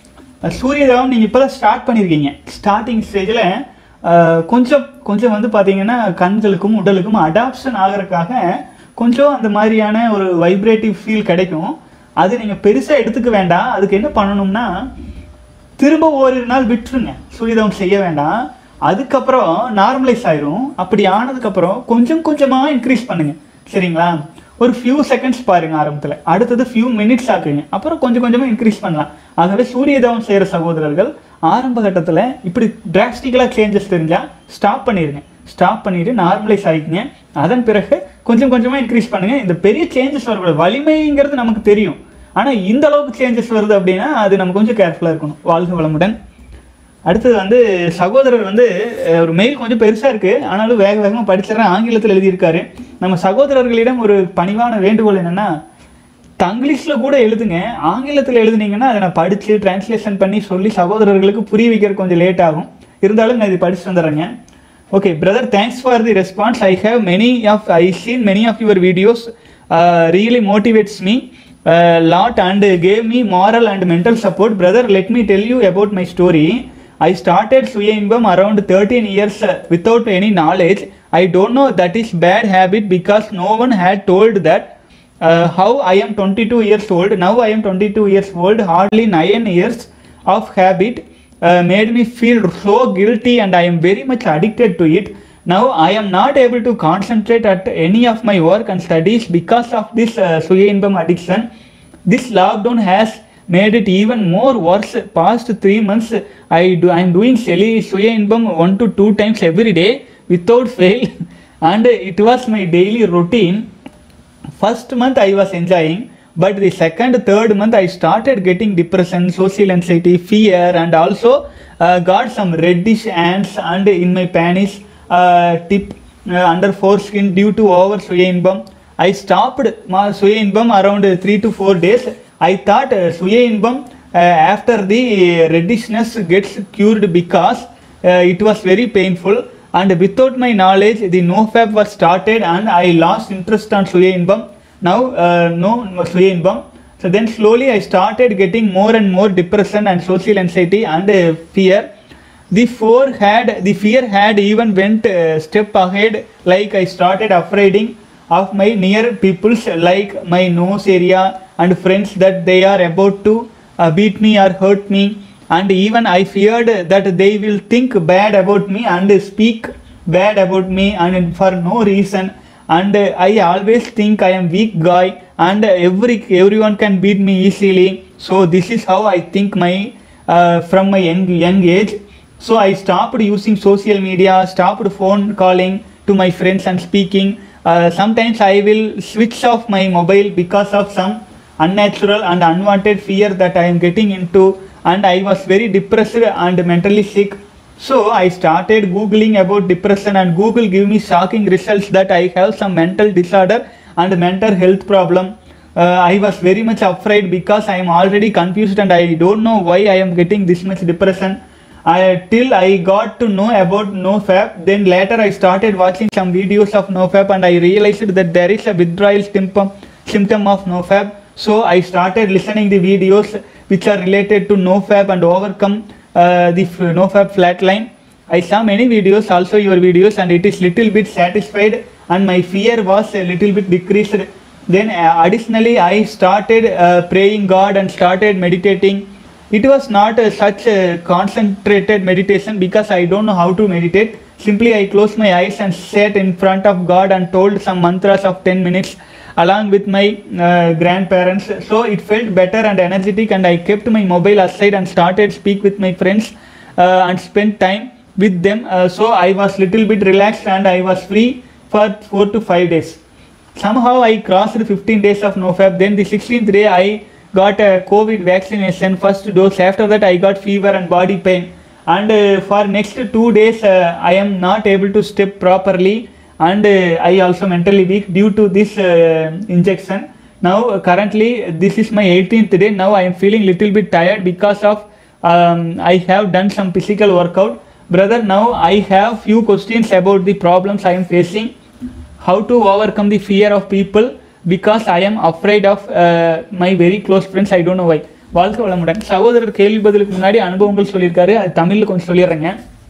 சூரிய தவம் நீங்கள் இப்போ தான் ஸ்டார்ட் பண்ணியிருக்கீங்க ஸ்டார்டிங் ஸ்டேஜில் கொஞ்சம் கொஞ்சம் வந்து பார்த்தீங்கன்னா கண்களுக்கும் உடலுக்கும் அடாப்ஷன் ஆகிறதுக்காக கொஞ்சம் அந்த மாதிரியான ஒரு வைப்ரேட்டிவ் ஃபீல் கிடைக்கும் அது நீங்கள் பெருசாக எடுத்துக்க வேண்டாம் அதுக்கு என்ன பண்ணணும்னா திரும்ப ஓரிரு நாள் விட்டுருங்க சூரியதவம் செய்ய வேண்டாம் அதுக்கப்புறம் நார்மலைஸ் ஆயிரும் அப்படி ஆனதுக்கப்புறம் கொஞ்சம் கொஞ்சமாக இன்க்ரீஸ் பண்ணுங்க சரிங்களா ஒரு ஃபியூ செகண்ட்ஸ் பாருங்க ஆரம்பத்தில் அடுத்தது ஃபியூ மினிட்ஸ் ஆக்குங்க அப்புறம் கொஞ்சம் கொஞ்சமாக இன்க்ரீஸ் பண்ணலாம் ஆகவே சூரிய தவம் செய்கிற சகோதரர்கள் ஆரம்ப கட்டத்தில் இப்படி டிராஸ்டிக்கலாக சேஞ்சஸ் தெரிஞ்சால் ஸ்டாப் பண்ணிடுங்க ஸ்டாப் பண்ணிட்டு நார்மலைஸ் ஆகிக்குங்க அதன் பிறகு கொஞ்சம் கொஞ்சமாக இன்க்ரீஸ் பண்ணுங்க இந்த பெரிய சேஞ்சஸ் வரக்கூடாது வலிமைங்கிறது நமக்கு தெரியும் ஆனால் இந்த அளவுக்கு சேஞ்சஸ் வருது அப்படின்னா அது நம்ம கொஞ்சம் கேர்ஃபுல்லாக இருக்கணும் வாழ்க வளமுடன் அடுத்தது வந்து சகோதரர் வந்து அஹ், ஒரு மெயில் கொஞ்சம் பெருசாக இருக்குது ஆனாலும் வேக வேகமாக படிச்சிடறேன் ஆங்கிலத்தில் எழுதியிருக்காரு நம்ம சகோதரர்களிடம் ஒரு பணிவான வேண்டுகோள் என்னென்னா தங்கிலீஷில் கூட எழுதுங்க ஆங்கிலத்தில் எழுதுனீங்கன்னா அதை நான் படித்து டிரான்ஸ்லேஷன் பண்ணி சொல்லி சகோதரர்களுக்கு புரிய வைக்கிறது கொஞ்சம் லேட் ஆகும் இருந்தாலும் நான் இது படிச்சு வந்துடுறேங்க okay brother thanks for the response I have many of I seen many of your videos really motivates me lot and gave me moral and mental support brother let me tell you about my story I started Suya Imbam around 13 years uh, without any knowledge. I don't know that is bad habit because no one had told that. Uh, how I am 22 years old. Now I am 22 years old. Hardly 9 years of habit uh, made me feel so guilty and I am very much addicted to it. Now I am not able to concentrate at any of my work and studies because of this uh, Suya Imbam addiction. This lockdown has made it even more worse. Past three months, I do I am doing Shelly Suya Inbam one to two times every day without fail, and it was my daily routine. first month i was enjoying but the second third month i started getting depression social anxiety fear and also uh, got some reddish ants and in my penis uh, tip uh, under foreskin due to over suya inbam i stopped my suya inbam around 3 to 4 days i thought uh, suya inbam uh, after the reddishness gets cured because uh, it was very painful and without my knowledge the nofap was started and i lost interest on suya inbam now uh, no suya inbam so then slowly i started getting more and more depression and social anxiety and uh, fear the fear had the fear had even went uh, step ahead like i started afraiding of my near peoples like my nose area and friends that they are about to uh, beat me or hurt me and even i feared that they will think bad about me and speak bad about me and for no reason and uh, i always think i am weak guy and every everyone can beat me easily so this is how i think my uh, from my young young age so i stopped using social media stopped phone calling to my friends and speaking uh, sometimes i will switch off my mobile because of some unnatural and unwanted fear that i am getting into and i was very depressed and mentally sick so i started googling about depression and google gave me shocking results that i have some mental disorder and mental health problem uh, i was very much afraid because i am already confused and i don't know why i am getting this much depression I, till I got to know about NoFap, then later I started watching some videos of NoFap and I realized that there is a withdrawal symptom, symptom of NoFap. So I started listening the videos which are related to NoFap and overcome uh, the f- NoFap flatline. I saw many videos, also your videos, and it is little bit satisfied, and my fear was a little bit decreased. Then uh, additionally, I started uh, praying God and started meditating it was not uh, such a concentrated meditation because I don't know how to meditate. Simply, I closed my eyes and sat in front of God and told some mantras of 10 minutes along with my uh, grandparents. So it felt better and energetic, and I kept my mobile aside and started speak with my friends uh, and spent time with them. Uh, so I was little bit relaxed and I was free for four to five days. Somehow I crossed 15 days of NoFap. Then the 16th day I got a COVID vaccination first dose. After that I got fever and body pain. And uh, for next two days uh, I am not able to step properly and uh, I also mentally weak due to this uh, injection. Now uh, currently this is my 18th day. Now I am feeling little bit tired because of um, I have done some physical workout. Brother, now I have few questions about the problems I am facing how to overcome the fear of people because I am afraid of uh, my very close friends I don't know why வாழ்க்கை வளமுடன் சகோதரர் கேள்வி பதிலுக்கு முன்னாடி அனுபவங்கள் சொல்லியிருக்காரு அது தமிழில் கொஞ்சம் சொல்லிடுறேங்க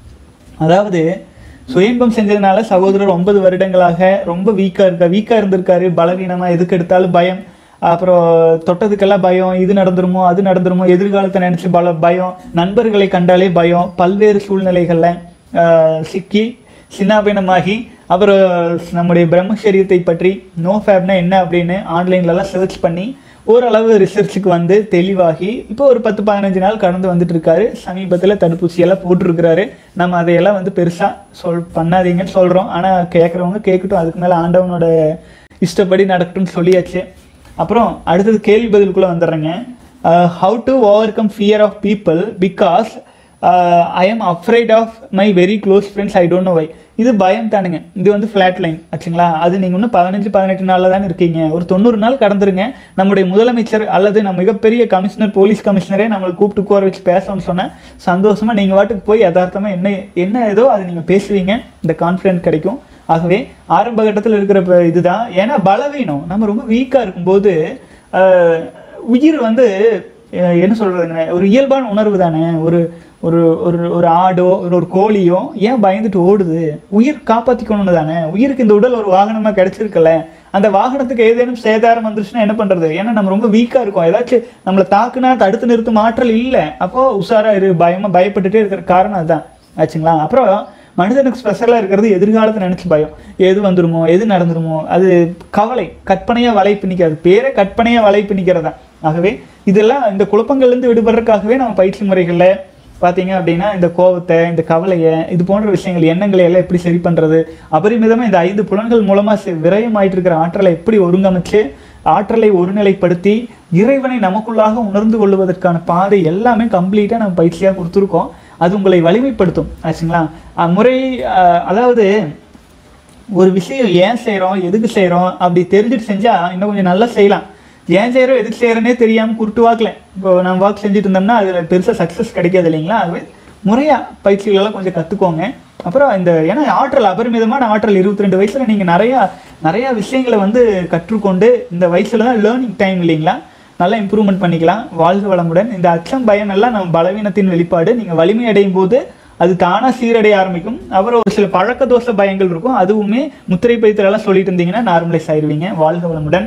அதாவது சுயம்பம் செஞ்சதுனால சகோதரர் ஒன்பது வருடங்களாக ரொம்ப வீக்காக இருக்கா வீக்காக இருந்திருக்காரு பலவீனமாக எதுக்கு எடுத்தாலும் பயம் அப்புறம் தொட்டதுக்கெல்லாம் பயம் இது நடந்துருமோ அது நடந்துருமோ எதிர்காலத்தை நினச்சி பல பயம் நண்பர்களை கண்டாலே பயம் பல்வேறு சூழ்நிலைகளில் ஆஹ், சிக்கி சின்னாபினமாகி அப்புறம் நம்முடைய பிரம்மச்சரியத்தை பற்றி நோ ஃபேப்னா என்ன அப்படின்னு ஆன்லைன்லலாம் சர்ச் பண்ணி ஓரளவு ரிசர்ச்சுக்கு வந்து தெளிவாகி இப்போ ஒரு பத்து பதினஞ்சு நாள் கடந்து வந்துட்டு இருக்காரு சமீபத்தில் தடுப்பூசியெல்லாம் போட்டிருக்கிறாரு நம்ம அதையெல்லாம் வந்து பெருசாக சொல் பண்ணாதீங்கன்னு சொல்கிறோம் ஆனால் கேட்குறவங்க கேட்கட்டும் அதுக்கு மேலே ஆண்டவனோட இஷ்டப்படி நடக்கட்டும்னு சொல்லியாச்சு அப்புறம் அடுத்தது கேள்வி பதிலுக்குள்ளே வந்துடுறேங்க how to overcome fear of people because I am afraid of my very close friends I don't know why இது பயம் தானுங்க இது வந்து ஃப்ளாட் லைன் ஆச்சுங்களா அது நீங்கள் இன்னும் பதினஞ்சு பதினெட்டு நாளில் தானே இருக்கீங்க ஒரு தொண்ணூறு நாள் கடந்துருங்க நம்முடைய முதலமைச்சர் அல்லது நம்ம மிகப்பெரிய கமிஷனர் போலீஸ் கமிஷனரே நம்மளை கூப்பிட்டு கோர வச்சு பேசணும்னு சொன்னால் சந்தோஷமாக நீங்கள் வாட்டுக்கு போய் யதார்த்தமாக என்ன என்ன ஏதோ அது நீங்கள் பேசுவீங்க இந்த கான்ஃபிடென்ட் கிடைக்கும் ஆகவே ஆரம்ப கட்டத்தில் இருக்கிற ப- இதுதான் ஏன்னா பலவீனம் நம்ம ரொம்ப வீக்காக இருக்கும்போது ஆஹ், உயிர் வந்து அஹ், என்ன சொல்றதுங்க ஒரு இயல்பான உணர்வு தானே ஒரு ஒரு ஒரு ஒரு ஆடோ ஒரு ஒரு கோழியோ ஏன் பயந்துட்டு ஓடுது உயிர் காப்பாற்றிக்கணும்னு தானே உயிருக்கு இந்த உடல் ஒரு வாகனமாக கிடைச்சிருக்கல அந்த வாகனத்துக்கு ஏதேனும் சேதாரம் வந்துருச்சுன்னா என்ன பண்றது ஏன்னா நம்ம ரொம்ப வீக்கா இருக்கோம் ஏதாச்சும் நம்மளை தாக்குனா தடுத்து நிறுத்தும் ஆற்றல் இல்லை அப்போ உஷாரா இரு பயமா பயப்பட்டுட்டே இருக்கிற காரணம் அதுதான் ஆச்சுங்களா அப்புறம் மனிதனுக்கு ஸ்பெஷலாக இருக்கிறது எதிர்காலத்தை நினச்சி பயம் எது வந்துருமோ எது நடந்துருமோ அது கவலை கற்பனையாக வலை பின்னிக்கிறது பேரே கற்பனையாக வலை பின்னிக்கிறது தான் ஆகவே இதெல்லாம் இந்த குழப்பங்கள்லேருந்து விடுபடுறதுக்காகவே நம்ம பயிற்சி முறைகளில் பார்த்தீங்க அப்படின்னா இந்த கோபத்தை இந்த கவலையை இது போன்ற விஷயங்கள் எண்ணங்களை எல்லாம் எப்படி சரி பண்ணுறது அபரிமிதமாக இந்த ஐந்து புலன்கள் மூலமாக விரயமாயிட்டு இருக்கிற ஆற்றலை எப்படி ஒருங்கமைச்சு ஆற்றலை ஒருநிலைப்படுத்தி இறைவனை நமக்குள்ளாக உணர்ந்து கொள்வதற்கான பாதை எல்லாமே கம்ப்ளீட்டாக நம்ம பயிற்சியாக கொடுத்துருக்கோம் அது உங்களை வலிமைப்படுத்தும் ஆச்சுங்களா அஹ் முறை அஹ் அதாவது ஒரு விஷயம் ஏன் செய்கிறோம் எதுக்கு செய்கிறோம் அப்படி தெரிஞ்சுட்டு செஞ்சால் இன்னும் கொஞ்சம் நல்லா செய்யலாம் ஏன் செய்கிறோம் எதுக்கு செய்கிறோன்னே தெரியாமல் குருட்டு வாக்கில் இப்போ நம்ம வாக் செஞ்சுட்டு இருந்தோம்னா அதில் பெருசாக சக்ஸஸ் கிடைக்காது இல்லைங்களா அதுவே முறையாக பயிற்சிகளெல்லாம் கொஞ்சம் கற்றுக்கோங்க அப்புறம் இந்த ஏன்னா ஆற்றல் அபரிமிதமான ஆற்றல் இருபத்தி ரெண்டு வயசில் நீங்கள் நிறையா நிறையா விஷயங்களை வந்து கற்றுக்கொண்டு இந்த வயசில் தான் லேர்னிங் டைம் இல்லைங்களா நல்லா இம்ப்ரூவ்மெண்ட் பண்ணிக்கலாம் வாழ்க வளமுடன் இந்த அச்சம் பயம் எல்லாம் நம்ம பலவீனத்தின் வெளிப்பாடு நீங்கள் வலிமை அடையும் போது அது தானாக சீரடைய ஆரம்பிக்கும் அப்புறம் ஒரு சில பழக்க தோச பயங்கள் இருக்கும் அதுவுமே முத்திரை பயிற்சியெல்லாம் சொல்லிட்டு இருந்தீங்கன்னா நார்மலைஸ் ஆயிடுவீங்க வாழ்க வளமுடன்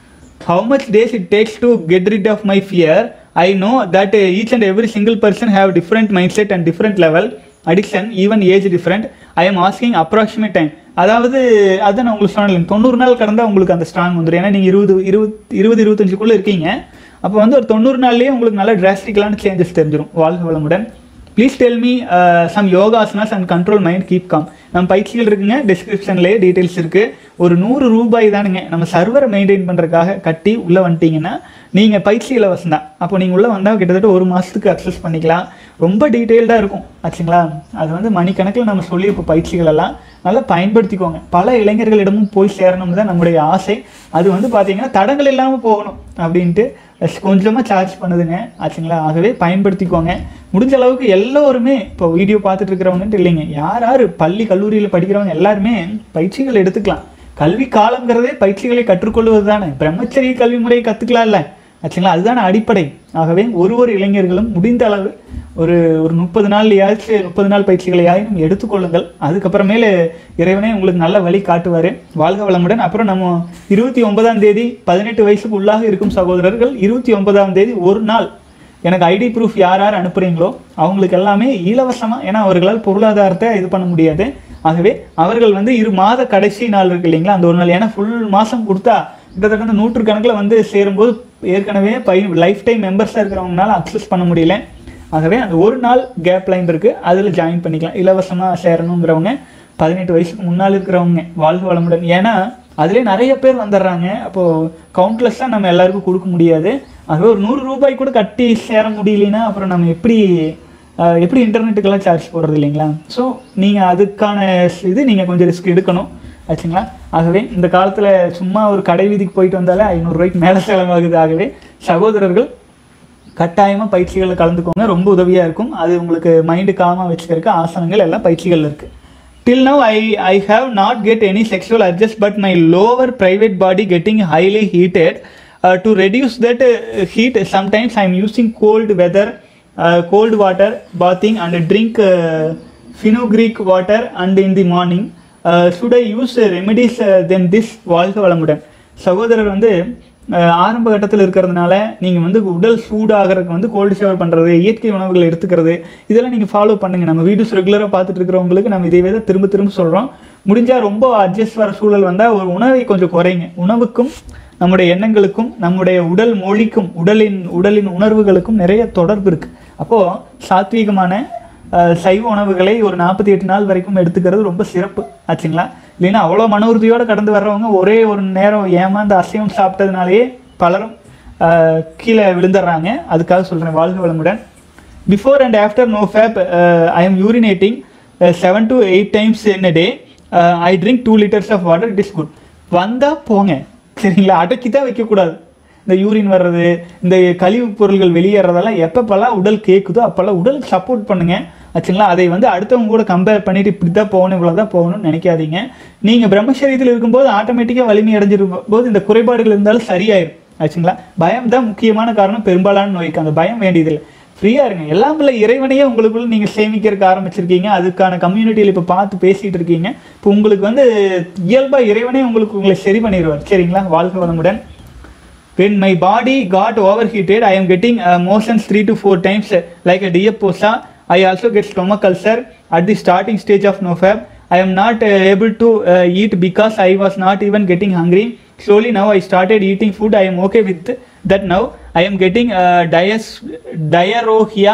how much days it takes to get rid of my fear i know that uh, each and every single person have different mindset and different level addiction even age different i am asking approximate time அதாவது அதை நான் உங்களுக்கு சொன்னேன் தொண்ணூறு நாள் கடந்தா உங்களுக்கு அந்த strong வந்துடும் ஏன்னா நீங்கள் இருபது இருபது இருபது இருபத்தஞ்சுக்குள்ளே இருக்கீங்க அப்போ வந்து ஒரு தொண்ணூறு நாள்லேயே உங்களுக்கு நல்ல டிராஸ்டிக்கலான சேஞ்சஸ் தெரிஞ்சிடும் வாழ்க வளமுடன் please tell me some yogasanas and control mind keep calm நம்ம பயிற்சிகள் இருக்குங்க டிஸ்கிரிப்ஷன்லேயே டீட்டெயில்ஸ் இருக்குது ஒரு நூறு ரூபாய் தானுங்க நம்ம சர்வரை மெயின்டைன் பண்ணுறதுக்காக கட்டி உள்ளே வந்துட்டீங்கன்னா நீங்கள் பயிற்சி இலவசம் தான் அப்போ நீங்கள் உள்ளே வந்தால் கிட்டத்தட்ட ஒரு மாதத்துக்கு அக்சஸ் பண்ணிக்கலாம் ரொம்ப டீட்டெயில்டாக இருக்கும் ஆச்சுங்களா அது வந்து மணிக்கணக்கில் நம்ம சொல்லி இப்போ பயிற்சிகள் எல்லாம் நல்லா பயன்படுத்திக்கோங்க பல இளைஞர்களிடமும் போய் சேரணும் தான் நம்முடைய ஆசை அது வந்து பார்த்தீங்கன்னா தடங்கள் இல்லாமல் போகணும் அப்படின்ட்டு கொஞ்சமாக சார்ஜ் பண்ணுதுங்க ஆச்சுங்களா ஆகவே பயன்படுத்திக்கோங்க முடிஞ்ச அளவுக்கு எல்லோருமே இப்போ வீடியோ பார்த்துட்டு இருக்கிறவங்கன்ட்டு இல்லைங்க யார் யார் பள்ளி கல்லூரியில் படிக்கிறவங்க எல்லாருமே பயிற்சிகள் எடுத்துக்கலாம் கல்வி காலங்கிறதே பயிற்சிகளை கற்றுக்கொள்வது தானே பிரம்மச்சரிய கல்வி முறையை கற்றுக்கலாம் இல்லை ஆச்சுங்களா அதுதானே அடிப்படை ஆகவே ஒரு ஒரு இளைஞர்களும் முடிந்த அளவு ஒரு ஒரு முப்பது நாள்லையாச்சும் முப்பது நாள் பயிற்சிகளையாயினும் எடுத்துக்கொள்ளுங்கள் அதுக்கப்புறமேலு இறைவனே உங்களுக்கு நல்ல வழி காட்டுவார் வாழ்க வளமுடன் அப்புறம் நம்ம இருபத்தி ஒன்பதாம் தேதி பதினெட்டு வயசுக்கு உள்ளாக இருக்கும் சகோதரர்கள் இருபத்தி ஒன்பதாம் தேதி ஒரு நாள் எனக்கு ஐடி ப்ரூஃப் யார் யார் அனுப்புகிறீங்களோ அவங்களுக்கு எல்லாமே இலவசமாக ஏன்னா அவர்களால் பொருளாதாரத்தை இது பண்ண முடியாது ஆகவே அவர்கள் வந்து இரு மாத கடைசி நாள் இருக்கு இல்லைங்களா அந்த ஒரு நாள் ஏன்னா ஃபுல் மாதம் கொடுத்தா கிட்டத்தட்ட நூற்றுக்கணக்கில் வந்து சேரும்போது ஏற்கனவே பை லைஃப் டைம் மெம்பர்ஸாக இருக்கிறவங்கனால அக்சஸ் பண்ண முடியல ஆகவே அந்த ஒரு நாள் கேப் லைன் இருக்குது அதில் ஜாயின் பண்ணிக்கலாம் இலவசமாக சேரணுங்கிறவங்க பதினெட்டு வயசுக்கு முன்னால் இருக்கிறவங்க வாழ்க வளமுடன் ஏன்னா அதிலே நிறைய பேர் வந்துடுறாங்க அப்போது கவுண்ட்லெஸ்ஸாக நம்ம எல்லாருக்கும் கொடுக்க முடியாது ஆகவே ஒரு நூறு ரூபாய் கூட கட்டி சேர முடியலனா அப்புறம் நம்ம எப்படி அஹ், எப்படி இன்டர்நெட்டுக்கெல்லாம் சார்ஜ் போடுறது இல்லைங்களா ஸோ நீங்கள் அதுக்கான இது நீங்கள் கொஞ்சம் ரிஸ்க் எடுக்கணும் ஆச்சுங்களா ஆகவே இந்த காலத்தில் சும்மா ஒரு கடை வீதிக்கு போயிட்டு வந்தாலே ஐநூறுரூவாய்க்கு மேலே செலவாகுது ஆகவே சகோதரர்கள் கட்டாயமாக பயிற்சிகளில் கலந்துக்கோங்க ரொம்ப உதவியாக இருக்கும் அது உங்களுக்கு மைண்டு காமாக வச்சுக்கிறதுக்கு ஆசனங்கள் எல்லாம் பயிற்சிகள் இருக்குது till now i i have not get any sexual urges but my lower private body getting highly heated uh, to reduce that uh, heat sometimes i'm using cold weather uh, cold water bathing and drink uh, fenugreek water and in the morning uh, should i use uh, remedies uh, than this வாழ்க வளமுடன் சகோதரர் வந்து அஹ், ஆரம்ப கட்டத்தில் இருக்கிறதுனால நீங்கள் வந்து உடல் சூடாகிறதுக்கு வந்து கோல்டு ஷவர் பண்ணுறது இயற்கை உணவுகள் எடுத்துக்கிறது இதெல்லாம் நீங்கள் ஃபாலோ பண்ணுங்க நம்ம வீடியோஸ் ரெகுலராக பார்த்துட்டு இருக்கிறவங்களுக்கு நம்ம இதைவே தான் திரும்ப திரும்ப சொல்கிறோம் முடிஞ்சால் ரொம்ப அட்ஜஸ்ட் வர சூழல் வந்தால் ஒரு உணவை கொஞ்சம் குறைங்க உணவுக்கும் நம்முடைய எண்ணங்களுக்கும் நம்முடைய உடல் மொழிக்கும் உடலின் உடலின் உணர்வுகளுக்கும் நிறைய தொடர்பு இருக்குது அப்போது சாத்வீகமான அஹ், சைவ உணவுகளை ஒரு நாற்பத்தி எட்டு நாள் வரைக்கும் எடுத்துக்கிறது ரொம்ப சிறப்பு ஆச்சுங்களா இல்லைன்னா அவ்வளோ மன உறுதியோடு கடந்து வர்றவங்க ஒரே ஒரு நேரம் ஏமாந்து அசைவம் சாப்பிட்டதுனாலேயே பலரும் அஹ், கீழே விழுந்துடுறாங்க அதுக்காக சொல்கிறேன் வாழ்க வளமுடன் before and after no fap I am urinating seven to eight times in a day I drink two litres of water it is good வந்தால் போங்க சரிங்களா அடக்கி தான் வைக்கக்கூடாது இந்த யூரின் வர்றது இந்த கழிவுப் பொருள்கள் வெளியேறதெல்லாம் எப்பப்பெல்லாம் உடல் கேட்குதோ அப்போல்லாம் உடலுக்கு சப்போர்ட் பண்ணுங்க ஆச்சுங்களா அதை வந்து அடுத்தவங்க கூட கம்பேர் பண்ணிட்டு இப்படி தான் போகணும் இவ்வளோ தான் போகணும்னு நினைக்காதீங்க நீங்கள் பிரம்மச்சரியத்தில் இருக்கும்போது ஆட்டோமேட்டிக்காக வலிமை அடைஞ்சிருக்கும் போது இந்த குறைபாடுகள் இருந்தாலும் சரியாயிரும் ஆச்சுங்களா பயம் தான் முக்கியமான காரணம் பெரும்பாலான நோய்க்கு அந்த பயம் வேண்டியதில்லை ஃப்ரீயாக இருங்க எல்லாம் இல்லை இறைவனையே உங்களுக்குள்ள நீங்கள் சேமிக்கிறதுக்கு ஆரம்பிச்சிருக்கீங்க அதுக்கான கம்யூனிட்டியில் இப்போ பார்த்து பேசிகிட்டு இருக்கீங்க இப்போ உங்களுக்கு வந்து இயல்பாக இறைவனே உங்களுக்கு உங்களை சரி பண்ணிடுவார் சரிங்களா வாழ்க்கை வளமுடன் when my body got overheated i am getting uh, motions 3 to 4 times uh, like a diaposa i also get stomach ulcer at the starting stage of nofab i am not uh, able to uh, eat because i was not even getting hungry slowly now i started eating food i am okay with that now i am getting uh, dias diarrhea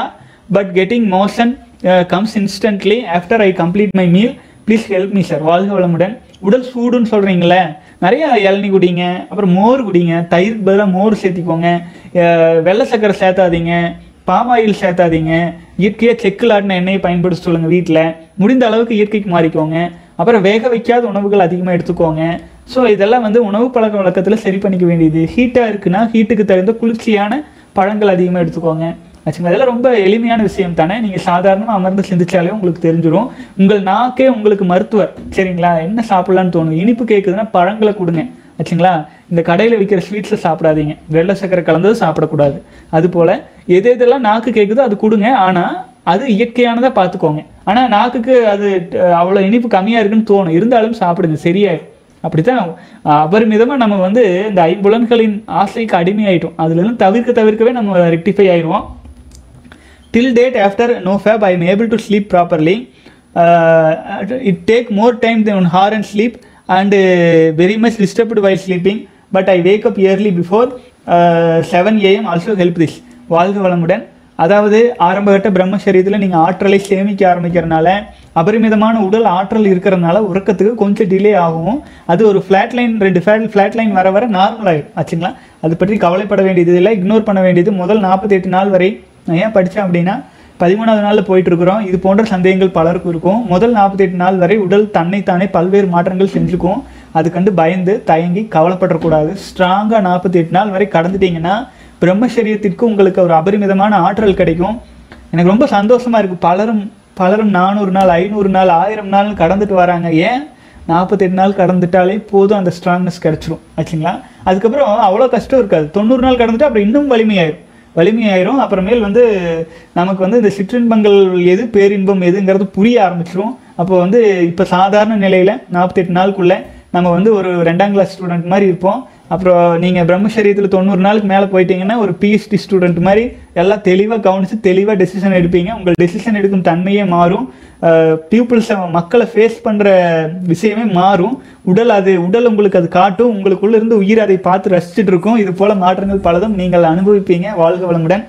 but getting motion comes instantly after I complete my meal please help me sir வாழ்க வளமுடன் உடல் சூடுன்னு சொல்கிறீங்களே நிறைய இளநீ குடிங்க அப்புறம் மோர் குடிங்க தயிருக்கு பதிலாக மோர் சேர்த்திக்கோங்க அஹ் வெள்ளை சக்கரை சேர்த்தாதீங்க பாம் ஆயில் சேர்த்தாதீங்க இயற்கையாக செக்கில் ஆட்டின எண்ணெயை பயன்படுத்த சொல்லுங்கள் வீட்டில் முடிந்த அளவுக்கு இயற்கைக்கு மாறிக்கோங்க அப்புறம் வேக வைக்காத உணவுகள் அதிகமாக எடுத்துக்கோங்க ஸோ இதெல்லாம் வந்து உணவு பழக்க வழக்கத்தில் சரி பண்ணிக்க வேண்டியது ஹீட்டாக இருக்குன்னா ஹீட்டுக்கு தகுந்த குளிர்ச்சியான பழங்கள் அதிகமாக எடுத்துக்கோங்க ஆச்சுங்களா இதெல்லாம் ரொம்ப எளிமையான விஷயம் தானே நீங்கள் சாதாரணமாக அமர்ந்து சிந்திச்சாலே உங்களுக்கு தெரிஞ்சிரும் உங்கள் நாக்கே உங்களுக்கு மருத்துவர் சரிங்களா என்ன சாப்பிடலான்னு தோணும் இனிப்பு கேட்குதுன்னா பழங்களை கொடுங்க ஆச்சுங்களா இந்த கடையில் விற்கிற ஸ்வீட்ஸை சாப்பிடாதீங்க வெள்ளை சக்கரை கலந்தது சாப்பிடக்கூடாது அதுபோல் எது எதெல்லாம் நாக்கு கேட்குதோ அது கொடுங்க ஆனால் அது இயற்கையானதாக பார்த்துக்கோங்க ஆனால் நாக்குக்கு அது அஹ், அவ்வளோ இனிப்பு கம்மியாக இருக்குன்னு தோணும் இருந்தாலும் சாப்பிடுங்க சரியாயிடும் அப்படித்தான் அஹ், அபரிமிதமாக நம்ம வந்து இந்த ஐம்புலன்களின் ஆசைக்கு அடிமையாயிட்டோம் அதுலேருந்து தவிர்க்க தவிர்க்கவே நம்ம ரெக்டிஃபை ஆயிடுவோம் till date after no fab i am able to sleep properly uh, it take more time than hour and sleep and uh, very much disturbed while sleeping but i wake up early before uh, 7 am also help this வாழ்க வளமுடன் அதாவது ஆரம்பகட்ட பிரம்மசரீரத்தில் நீங்கள் ஆற்றலை சேமிக்க ஆரம்பிக்கிறனால அபரிமிதமான உடல் ஆற்றல் இருக்கிறதுனால உறக்கத்துக்கு கொஞ்சம் டிலே ஆகும் அது ஒரு ஃப்ளாட் லைன் ரெண்டு ஃப்ளாட் ஃப்ளாட் லைன் வர வர நார்மல் ஆகிடும் ஆச்சுங்களா அது பற்றி கவலைப்பட வேண்டியது இல்லை இக்னோர் பண்ண வேண்டியது முதல் நாற்பத்தெட்டு நாள் வரை நான் ஏன் படித்தேன் அப்படின்னா பதிமூணாவது நாளில் போயிட்டு இருக்கிறோம் இது போன்ற சந்தேகங்கள் பலருக்கும் இருக்கும் முதல் நாற்பத்தெட்டு நாள் வரை உடல் தன்னைத்தானே பல்வேறு மாற்றங்கள் செஞ்சுக்கும் அது கண்டு பயந்து தயங்கி கவலைப்படக்கூடாது ஸ்ட்ராங்காக நாற்பத்தி எட்டு நாள் வரை கடந்துட்டீங்கன்னா பிரம்மசரியத்திற்கு உங்களுக்கு ஒரு அபரிமிதமான ஆற்றல் கிடைக்கும் எனக்கு ரொம்ப சந்தோஷமா இருக்கு பலரும் பலரும் நானூறு நாள் ஐநூறு நாள் ஆயிரம் நாள் கடந்துட்டு வராங்க ஏன் நாற்பத்தெட்டு நாள் கடந்துட்டாலே போதும் அந்த ஸ்ட்ராங்னஸ் கிடைச்சிரும் ஆச்சுங்களா அதுக்கப்புறம் அவ்வளோ கஷ்டம் இருக்காது தொண்ணூறு நாள் கடந்துட்டு அப்புறம் இன்னும் வலிமையாயிரும் வலிமையாயிரும் அப்புறமேல் வந்து நமக்கு வந்து இந்த சிற்றின்பங்கள் எது பேரின்பம் எதுங்கிறது புரிய ஆரம்பிச்சிரும் அப்போ வந்து இப்போ சாதாரண நிலையில் நாற்பத்தெட்டு நாளுக்குள்ள நம்ம வந்து ஒரு ரெண்டாம் கிளாஸ் ஸ்டூடெண்ட் மாதிரி இருப்போம் அப்புறம் நீங்கள் பிரம்மசரியத்தில் தொண்ணூறு நாளுக்கு மேலே போயிட்டீங்கன்னா ஒரு பிஹெச்டி ஸ்டூடெண்ட் மாதிரி எல்லாம் தெளிவாக கவனித்து தெளிவாக டெசிஷன் எடுப்பீங்க உங்கள் டெசிஷன் எடுக்கும் தன்மையே மாறும் பீப்புள்ஸை மக்களை ஃபேஸ் பண்ணுற விஷயமே மாறும் உடல் அது உடல் உங்களுக்கு அது காட்டும் உங்களுக்குள்ள இருந்து உயிர் அதை பார்த்து ரசிச்சுட்டு இருக்கும் இது போல மாற்றங்கள் பலதும் நீங்கள் அனுபவிப்பீங்க வாழ்க வளமுடன்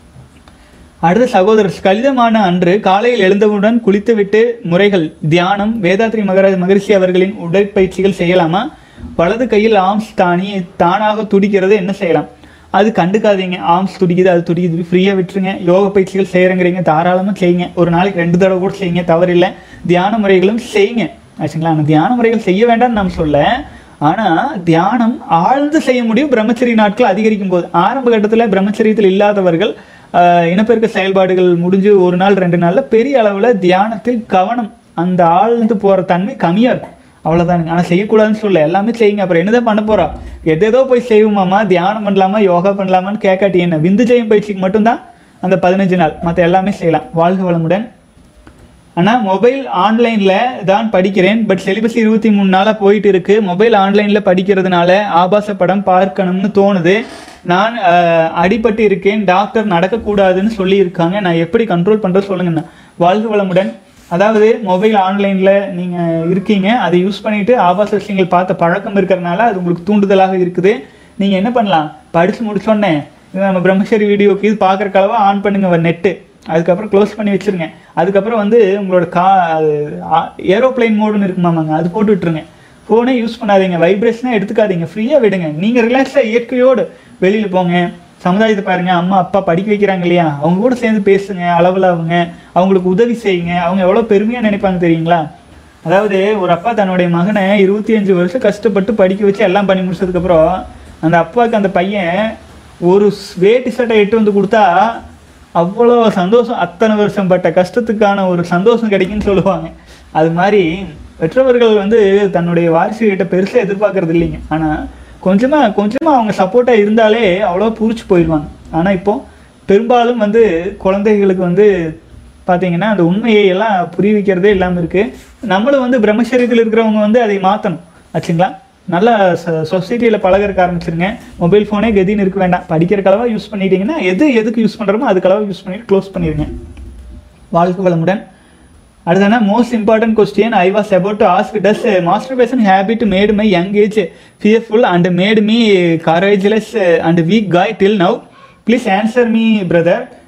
அடுத்த சகோதரர் கலிதமான அன்று காலையில் எழுந்தவுடன் குளித்துவிட்டு முறைகள் தியானம் வேதாத்ரி மகராஜ் மகரிஷி அவர்களின் உடற்பயிற்சிகள் செய்யலாமா வலது கையில் ஆம்ஸ் தானி தானாக துடிக்கிறது என்ன செய்யலாம் அது கண்டுக்காதீங்க ஆம்ஸ் துடிக்குது அது துடிக்குது ஃப்ரீயாக விட்டுருங்க யோக பயிற்சிகள் செய்கிறங்கிறீங்க தாராளமாக செய்யுங்க ஒரு நாளைக்கு ரெண்டு தடவை கூட செய்யுங்க தவறில்லை தியான முறைகளும் செய்யுங்க ஆச்சுங்களா ஆனால் தியான முறைகள் செய்ய வேண்டாம்னு நம்ம சொல்ல ஆனால் தியானம் ஆழ்ந்து செய்ய முடியும் பிரம்மச்சரி நாட்கள் அதிகரிக்கும் போது ஆரம்ப கட்டத்தில் பிரம்மச்சரியத்தில் இல்லாதவர்கள் ஆஹ், இனப்பெருக்க செயல்பாடுகள் முடிஞ்சு ஒரு நாள் ரெண்டு நாளில் பெரிய அளவில் தியானத்தில் கவனம் அந்த ஆழ்ந்து போகிற தன்மை கம்மியாக இருக்கும் அவ்வளோதானுங்க ஆனால் செய்யக்கூடாதுன்னு சொல்ல எல்லாமே செய்யுங்க அப்புறம் என்னதான் பண்ண போகிறோம் எதேதோ போய் செய்வோமாமா தியானம் பண்ணலாமா யோகா பண்ணலாமான்னு கேட்காட்டி என்ன விந்து ஜெயம் பயிற்சிக்கு மட்டும்தான் அந்த பதினஞ்சு நாள் மற்ற எல்லாமே செய்யலாம் வாழ்க வளமுடன் ஆனால் மொபைல் ஆன்லைனில் தான் படிக்கிறேன் பட் சிலிபஸ் இருபத்தி மூணு நாளாக போயிட்டு இருக்கு மொபைல் ஆன்லைனில் படிக்கிறதுனால ஆபாச படம் பார்க்கணும்னு தோணுது நான் அஹ், அடிபட்டு இருக்கேன் டாக்டர் நடக்கக்கூடாதுன்னு சொல்லியிருக்காங்க நான் எப்படி கண்ட்ரோல் பண்ணுறது சொல்லுங்கண்ணா வாழ்க வளமுடன் அதாவது மொபைல் ஆன்லைனில் நீங்கள் இருக்கீங்க அதை யூஸ் பண்ணிட்டு ஆபாச விஷயங்கள் பார்த்த பழக்கம் இருக்கிறனால அது உங்களுக்கு தூண்டுதலாக இருக்குது நீங்கள் என்ன பண்ணலாம் படித்து முடிச்சோடனே இது நம்ம பிரம்மச்சரி வீடியோக்கு இது பார்க்குற அளவாக ஆன் பண்ணுங்க நெட்டு அதுக்கப்புறம் க்ளோஸ் பண்ணி வச்சிருங்க அதுக்கப்புறம் வந்து உங்களோட கா ஏரோப்ளைன் மோடுன்னு இருக்குமாமாங்க அது போட்டு விட்டுருங்க ஃபோனே யூஸ் பண்ணாதீங்க வைப்ரேஷனே எடுத்துக்காதீங்க ஃப்ரீயாக விடுங்க நீங்கள் ரிலாக்ஸாக இயற்கையோடு வெளியில் போங்க சமுதாயத்தை பாருங்க அம்மா அப்பா படிக்க வைக்கிறாங்க இல்லையா அவங்க கூட சேர்ந்து பேசுங்க அளவில் அவங்க அவங்களுக்கு உதவி செய்யுங்க அவங்க எவ்வளோ பெருமையாக நினைப்பாங்க தெரியுங்களா அதாவது ஒரு அப்பா தன்னுடைய மகனை இருபத்தி அஞ்சு வருஷம் கஷ்டப்பட்டு படிக்க வச்சு எல்லாம் பண்ணி முடிச்சதுக்கப்புறம் அந்த அப்பாவுக்கு அந்த பையன் ஒரு ஸ்- வேட்டி சட்டை எட்டு வந்து கொடுத்தா அவ்வளோ சந்தோஷம் அத்தனை வருஷம் பட்ட கஷ்டத்துக்கான ஒரு சந்தோஷம் கிடைக்குன்னு சொல்லுவாங்க அது மாதிரி பெற்றவர்கள் வந்து தன்னுடைய வாரிசுகிட்ட பெருசாக எதிர்பார்க்கறது இல்லைங்க ஆனால் கொஞ்சமாக கொஞ்சமாக அவங்க சப்போர்ட்டாக இருந்தாலே அவ்வளோ பூரிச்சு போயிடுவாங்க ஆனால் இப்போ பெரும்பாலும் வந்து குழந்தைகளுக்கு வந்து பார்த்தீங்கன்னா அந்த உண்மையை எல்லாம் புரிய வைக்கிறதே இல்லாமல் இருக்குது நம்மளும் வந்து பிரம்மச்சரியத்தில் இருக்கிறவங்க வந்து அதை மாற்றணும் ஆச்சுங்களா நல்லா சொசைட்டியில் பழகறக்க ஆரம்பிச்சிருங்க மொபைல் ஃபோனே கதின்னு இருக்க வேண்டாம் படிக்கிற கலவாக யூஸ் பண்ணிட்டீங்கன்னா எது எதுக்கு யூஸ் பண்ணுறோமோ அதுக்களவாக யூஸ் பண்ணிட்டு க்ளோஸ் பண்ணிடுங்க வாழ்க்கை வளமுடன் அடுத்தனா most important question I was about to ask does masturbation habit made my young age fearful and made me courageless and weak guy till now please answer me brother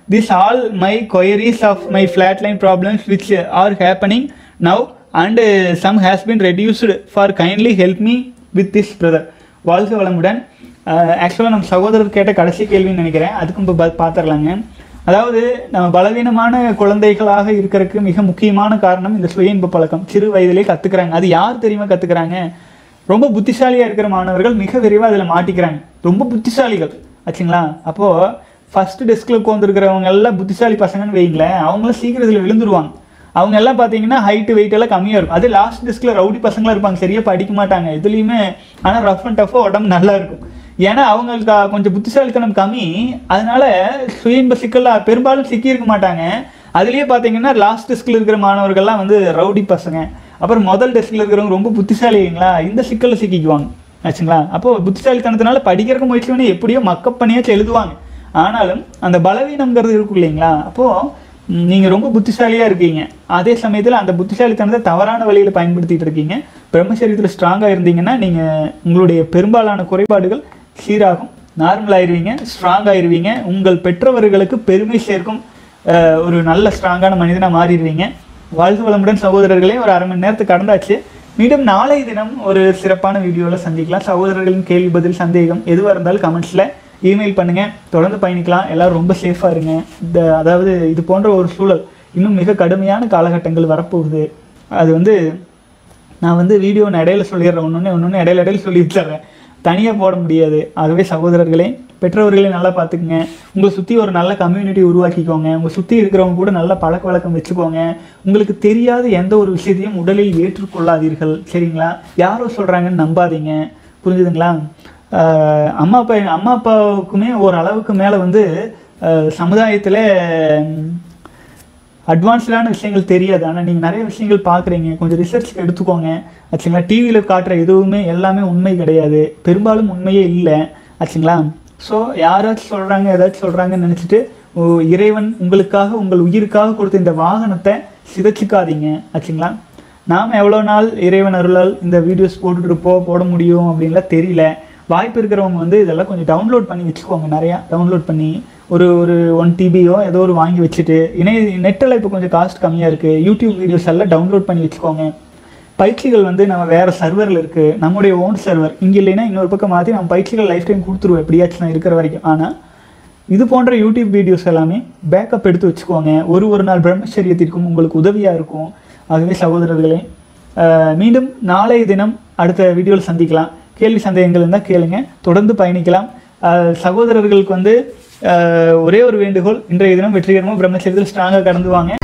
this all my queries of my flat line problems which are happening now and some has been reduced for kindly help me with this brother வாழ்க வளமுடன் ஆக்சுவலாக நம்ம சகோதரர் கேட்ட கடைசி கேள்வின்னு நினைக்கிறேன் அதுக்கும் இப்போ பார்த்துடலாங்க அதாவது நம்ம பலவீனமான குழந்தைகளாக இருக்கிறதுக்கு மிக முக்கியமான காரணம் இந்த சுய இன்ப பழக்கம் சிறு வயதிலே கற்றுக்குறாங்க அது யார் தெரியுமா கற்றுக்குறாங்க ரொம்ப புத்திசாலியாக இருக்கிற மாணவர்கள் மிக விரைவாக அதில் மாட்டிக்கிறாங்க ரொம்ப புத்திசாலிகள் ஆச்சுங்களா அப்போது ஃபஸ்ட்டு டெஸ்கில் உட்காந்துருக்கிறவங்க எல்லாம் புத்திசாலி பசங்கன்னு வைங்களேன் அவங்களும் சீக்கிரம் இதில் விழுந்துருவாங்க அவங்க எல்லாம் பார்த்தீங்கன்னா ஹைட்டு வெயிட் எல்லாம் கம்மியாக இருக்கும் அது லாஸ்ட் டெஸ்கில் ரவுடி பசங்களாக இருப்பாங்க சரியாக படிக்க மாட்டாங்க இதுலேயுமே ஆனால் ரஃப் அண்ட் டஃபாக உடம்பு நல்லா இருக்கும் ஏன்னா அவங்களுக்கு அஹ், கொஞ்சம் புத்திசாலித்தனம் கம்மி அதனால சுய இன்ப சிக்கலில் பெரும்பாலும் சிக்கியிருக்க மாட்டாங்க அதுலேயே பார்த்தீங்கன்னா லாஸ்ட் டெஸ்கில் இருக்கிற மாணவர்கள்லாம் வந்து ரவுடி பசங்க அப்புறம் முதல் டெஸ்கில் இருக்கிறவங்க ரொம்ப புத்திசாலிங்களா இந்த சிக்கலில் சிக்கிக்குவாங்க ஆச்சுங்களா அப்போ புத்திசாலித்தனத்தினால படிக்கிறக்க முயற்சி பண்ணி எப்படியோ மக்கப் பண்ணியாச்சும் எழுதுவாங்க ஆனாலும் அந்த பலவீனம்ங்கிறது இருக்கும் இல்லைங்களா அப்போது நீங்கள் ரொம்ப புத்திசாலியாக இருக்கீங்க அதே சமயத்தில் அந்த புத்திசாலித்தனத்தை தவறான வழியில் பயன்படுத்திட்டு இருக்கீங்க பிரம்மச்சரியத்தில் ஸ்ட்ராங்காக இருந்தீங்கன்னா நீங்கள் உங்களுடைய பெரும்பாலான குறைபாடுகள் சீராகும் நார்மல் ஆயிருவீங்க ஸ்ட்ராங் ஆயிருவீங்க உங்கள் பெற்றவர்களுக்கு பெருமை சேர்க்கும் அஹ், ஒரு நல்ல ஸ்ட்ராங்கான மனிதனாக மாறிடுவீங்க வாழ்த்து வளமுடன் சகோதரர்களே ஒரு அரை மணி நேரத்துக்கு கடந்தாச்சு மீண்டும் நாளை தினம் ஒரு சிறப்பான வீடியோவில் சந்திக்கலாம் சகோதரர்களின் கேள்வி பதில் சந்தேகம் எதுவாக இருந்தாலும் கமெண்ட்ஸில் இமெயில் பண்ணுங்க தொடர்ந்து பயணிக்கலாம் எல்லாரும் ரொம்ப சேஃபாக இருங்க இந்த அதாவது இது போன்ற ஒரு சூழல் இன்னும் மிக கடுமையான காலகட்டங்கள் வரப்போகுது அது வந்து நான் வந்து வீடியோ நான் இடையில சொல்லிடுறேன் ஒன்று ஒன்று இடையில இடையில சொல்லி வச்சிடுறேன் தனியாக போட முடியாது ஆகவே சகோதரர்களே பெற்றோர்களை நல்லா பார்த்துக்குங்க உங்களை சுற்றி ஒரு நல்ல கம்யூனிட்டி உருவாக்கிக்கோங்க உங்களை சுற்றி இருக்கிறவங்க கூட நல்ல பழக்க வழக்கம் வச்சுக்கோங்க உங்களுக்கு தெரியாத எந்த ஒரு விஷயத்தையும் உடலில் ஏற்றுக்கொள்ளாதீர்கள் சரிங்களா யாரோ சொல்கிறாங்கன்னு நம்பாதீங்க புரிஞ்சுதுங்களா ஆஹ் அம்மா அப்பா அம்மா அப்பாவுக்குமே ஒரு அளவுக்கு மேலே வந்து சமுதாயத்தில் அட்வான்ஸ்டான விஷயங்கள் தெரியாது ஆனால் நீங்கள் நிறைய விஷயங்கள் பார்க்குறீங்க கொஞ்சம் ரிசர்ச் எடுத்துக்கோங்க ஆச்சுங்களா டிவியில் காட்டுற எதுவுமே எல்லாமே உண்மை கிடையாது பெரும்பாலும் உண்மையே இல்லை ஆச்சுங்களா ஸோ யாராச்சும் சொல்கிறாங்க ஏதாச்சும் சொல்கிறாங்கன்னு நினச்சிட்டு ஓ, இறைவன் உங்களுக்காக உங்கள் உயிருக்காக கொடுத்த இந்த வாகனத்தை சிதைச்சிக்காதீங்க ஆச்சுங்களா நாம் எவ்வளோ நாள் இறைவன் அருளால் இந்த வீடியோஸ் போட்டுட்டு இருப்போம் போட முடியும் அப்படின்லாம் தெரியல வாய்ப்பு இருக்கிறவங்க வந்து இதெல்லாம் கொஞ்சம் டவுன்லோட் பண்ணி வச்சுக்கோங்க நிறையா டவுன்லோட் பண்ணி ஒரு ஒரு ஒன் டிபியோ ஏதோ ஒரு வாங்கி வச்சுட்டு இணைய நெட்டில் இப்போ கொஞ்சம் காஸ்ட் கம்மியாக இருக்குது யூடியூப் வீடியோஸ் எல்லாம் டவுன்லோட் பண்ணி வச்சுக்கோங்க பயிற்சிகள் வந்து நம்ம வேறு சர்வரில் இருக்குது நம்முடைய ஓன் சர்வர் இங்கே இல்லைன்னா இன்னொரு பக்கம் மாற்றி நம்ம பயிற்சிகள் லைஃப் டைம் கொடுத்துருவோம் எப்படியாச்சும் நான் இருக்கிற வரைக்கும் ஆனால் இது போன்ற யூடியூப் வீடியோஸ் எல்லாமே பேக்கப் எடுத்து வச்சுக்கோங்க ஒரு ஒரு நாள் பிரம்மச்சரியத்திற்கும் உங்களுக்கு உதவியாக இருக்கும் ஆகவே சகோதரர்களே அஹ், மீண்டும் நாளைய தினம் அடுத்த வீடியோவில் சந்திக்கலாம் கேள்வி சந்தேகங்கள் இருந்தால் கேளுங்க தொடர்ந்து பயணிக்கலாம் அஹ், சகோதரர்களுக்கு வந்து அஹ், ஒரே ஒரு வேண்டுகோள் இன்றைய தினம் வெற்றிகரமாக பிரம்மச்சரியத்தில் ஸ்ட்ராங்காக கடந்து வாங்க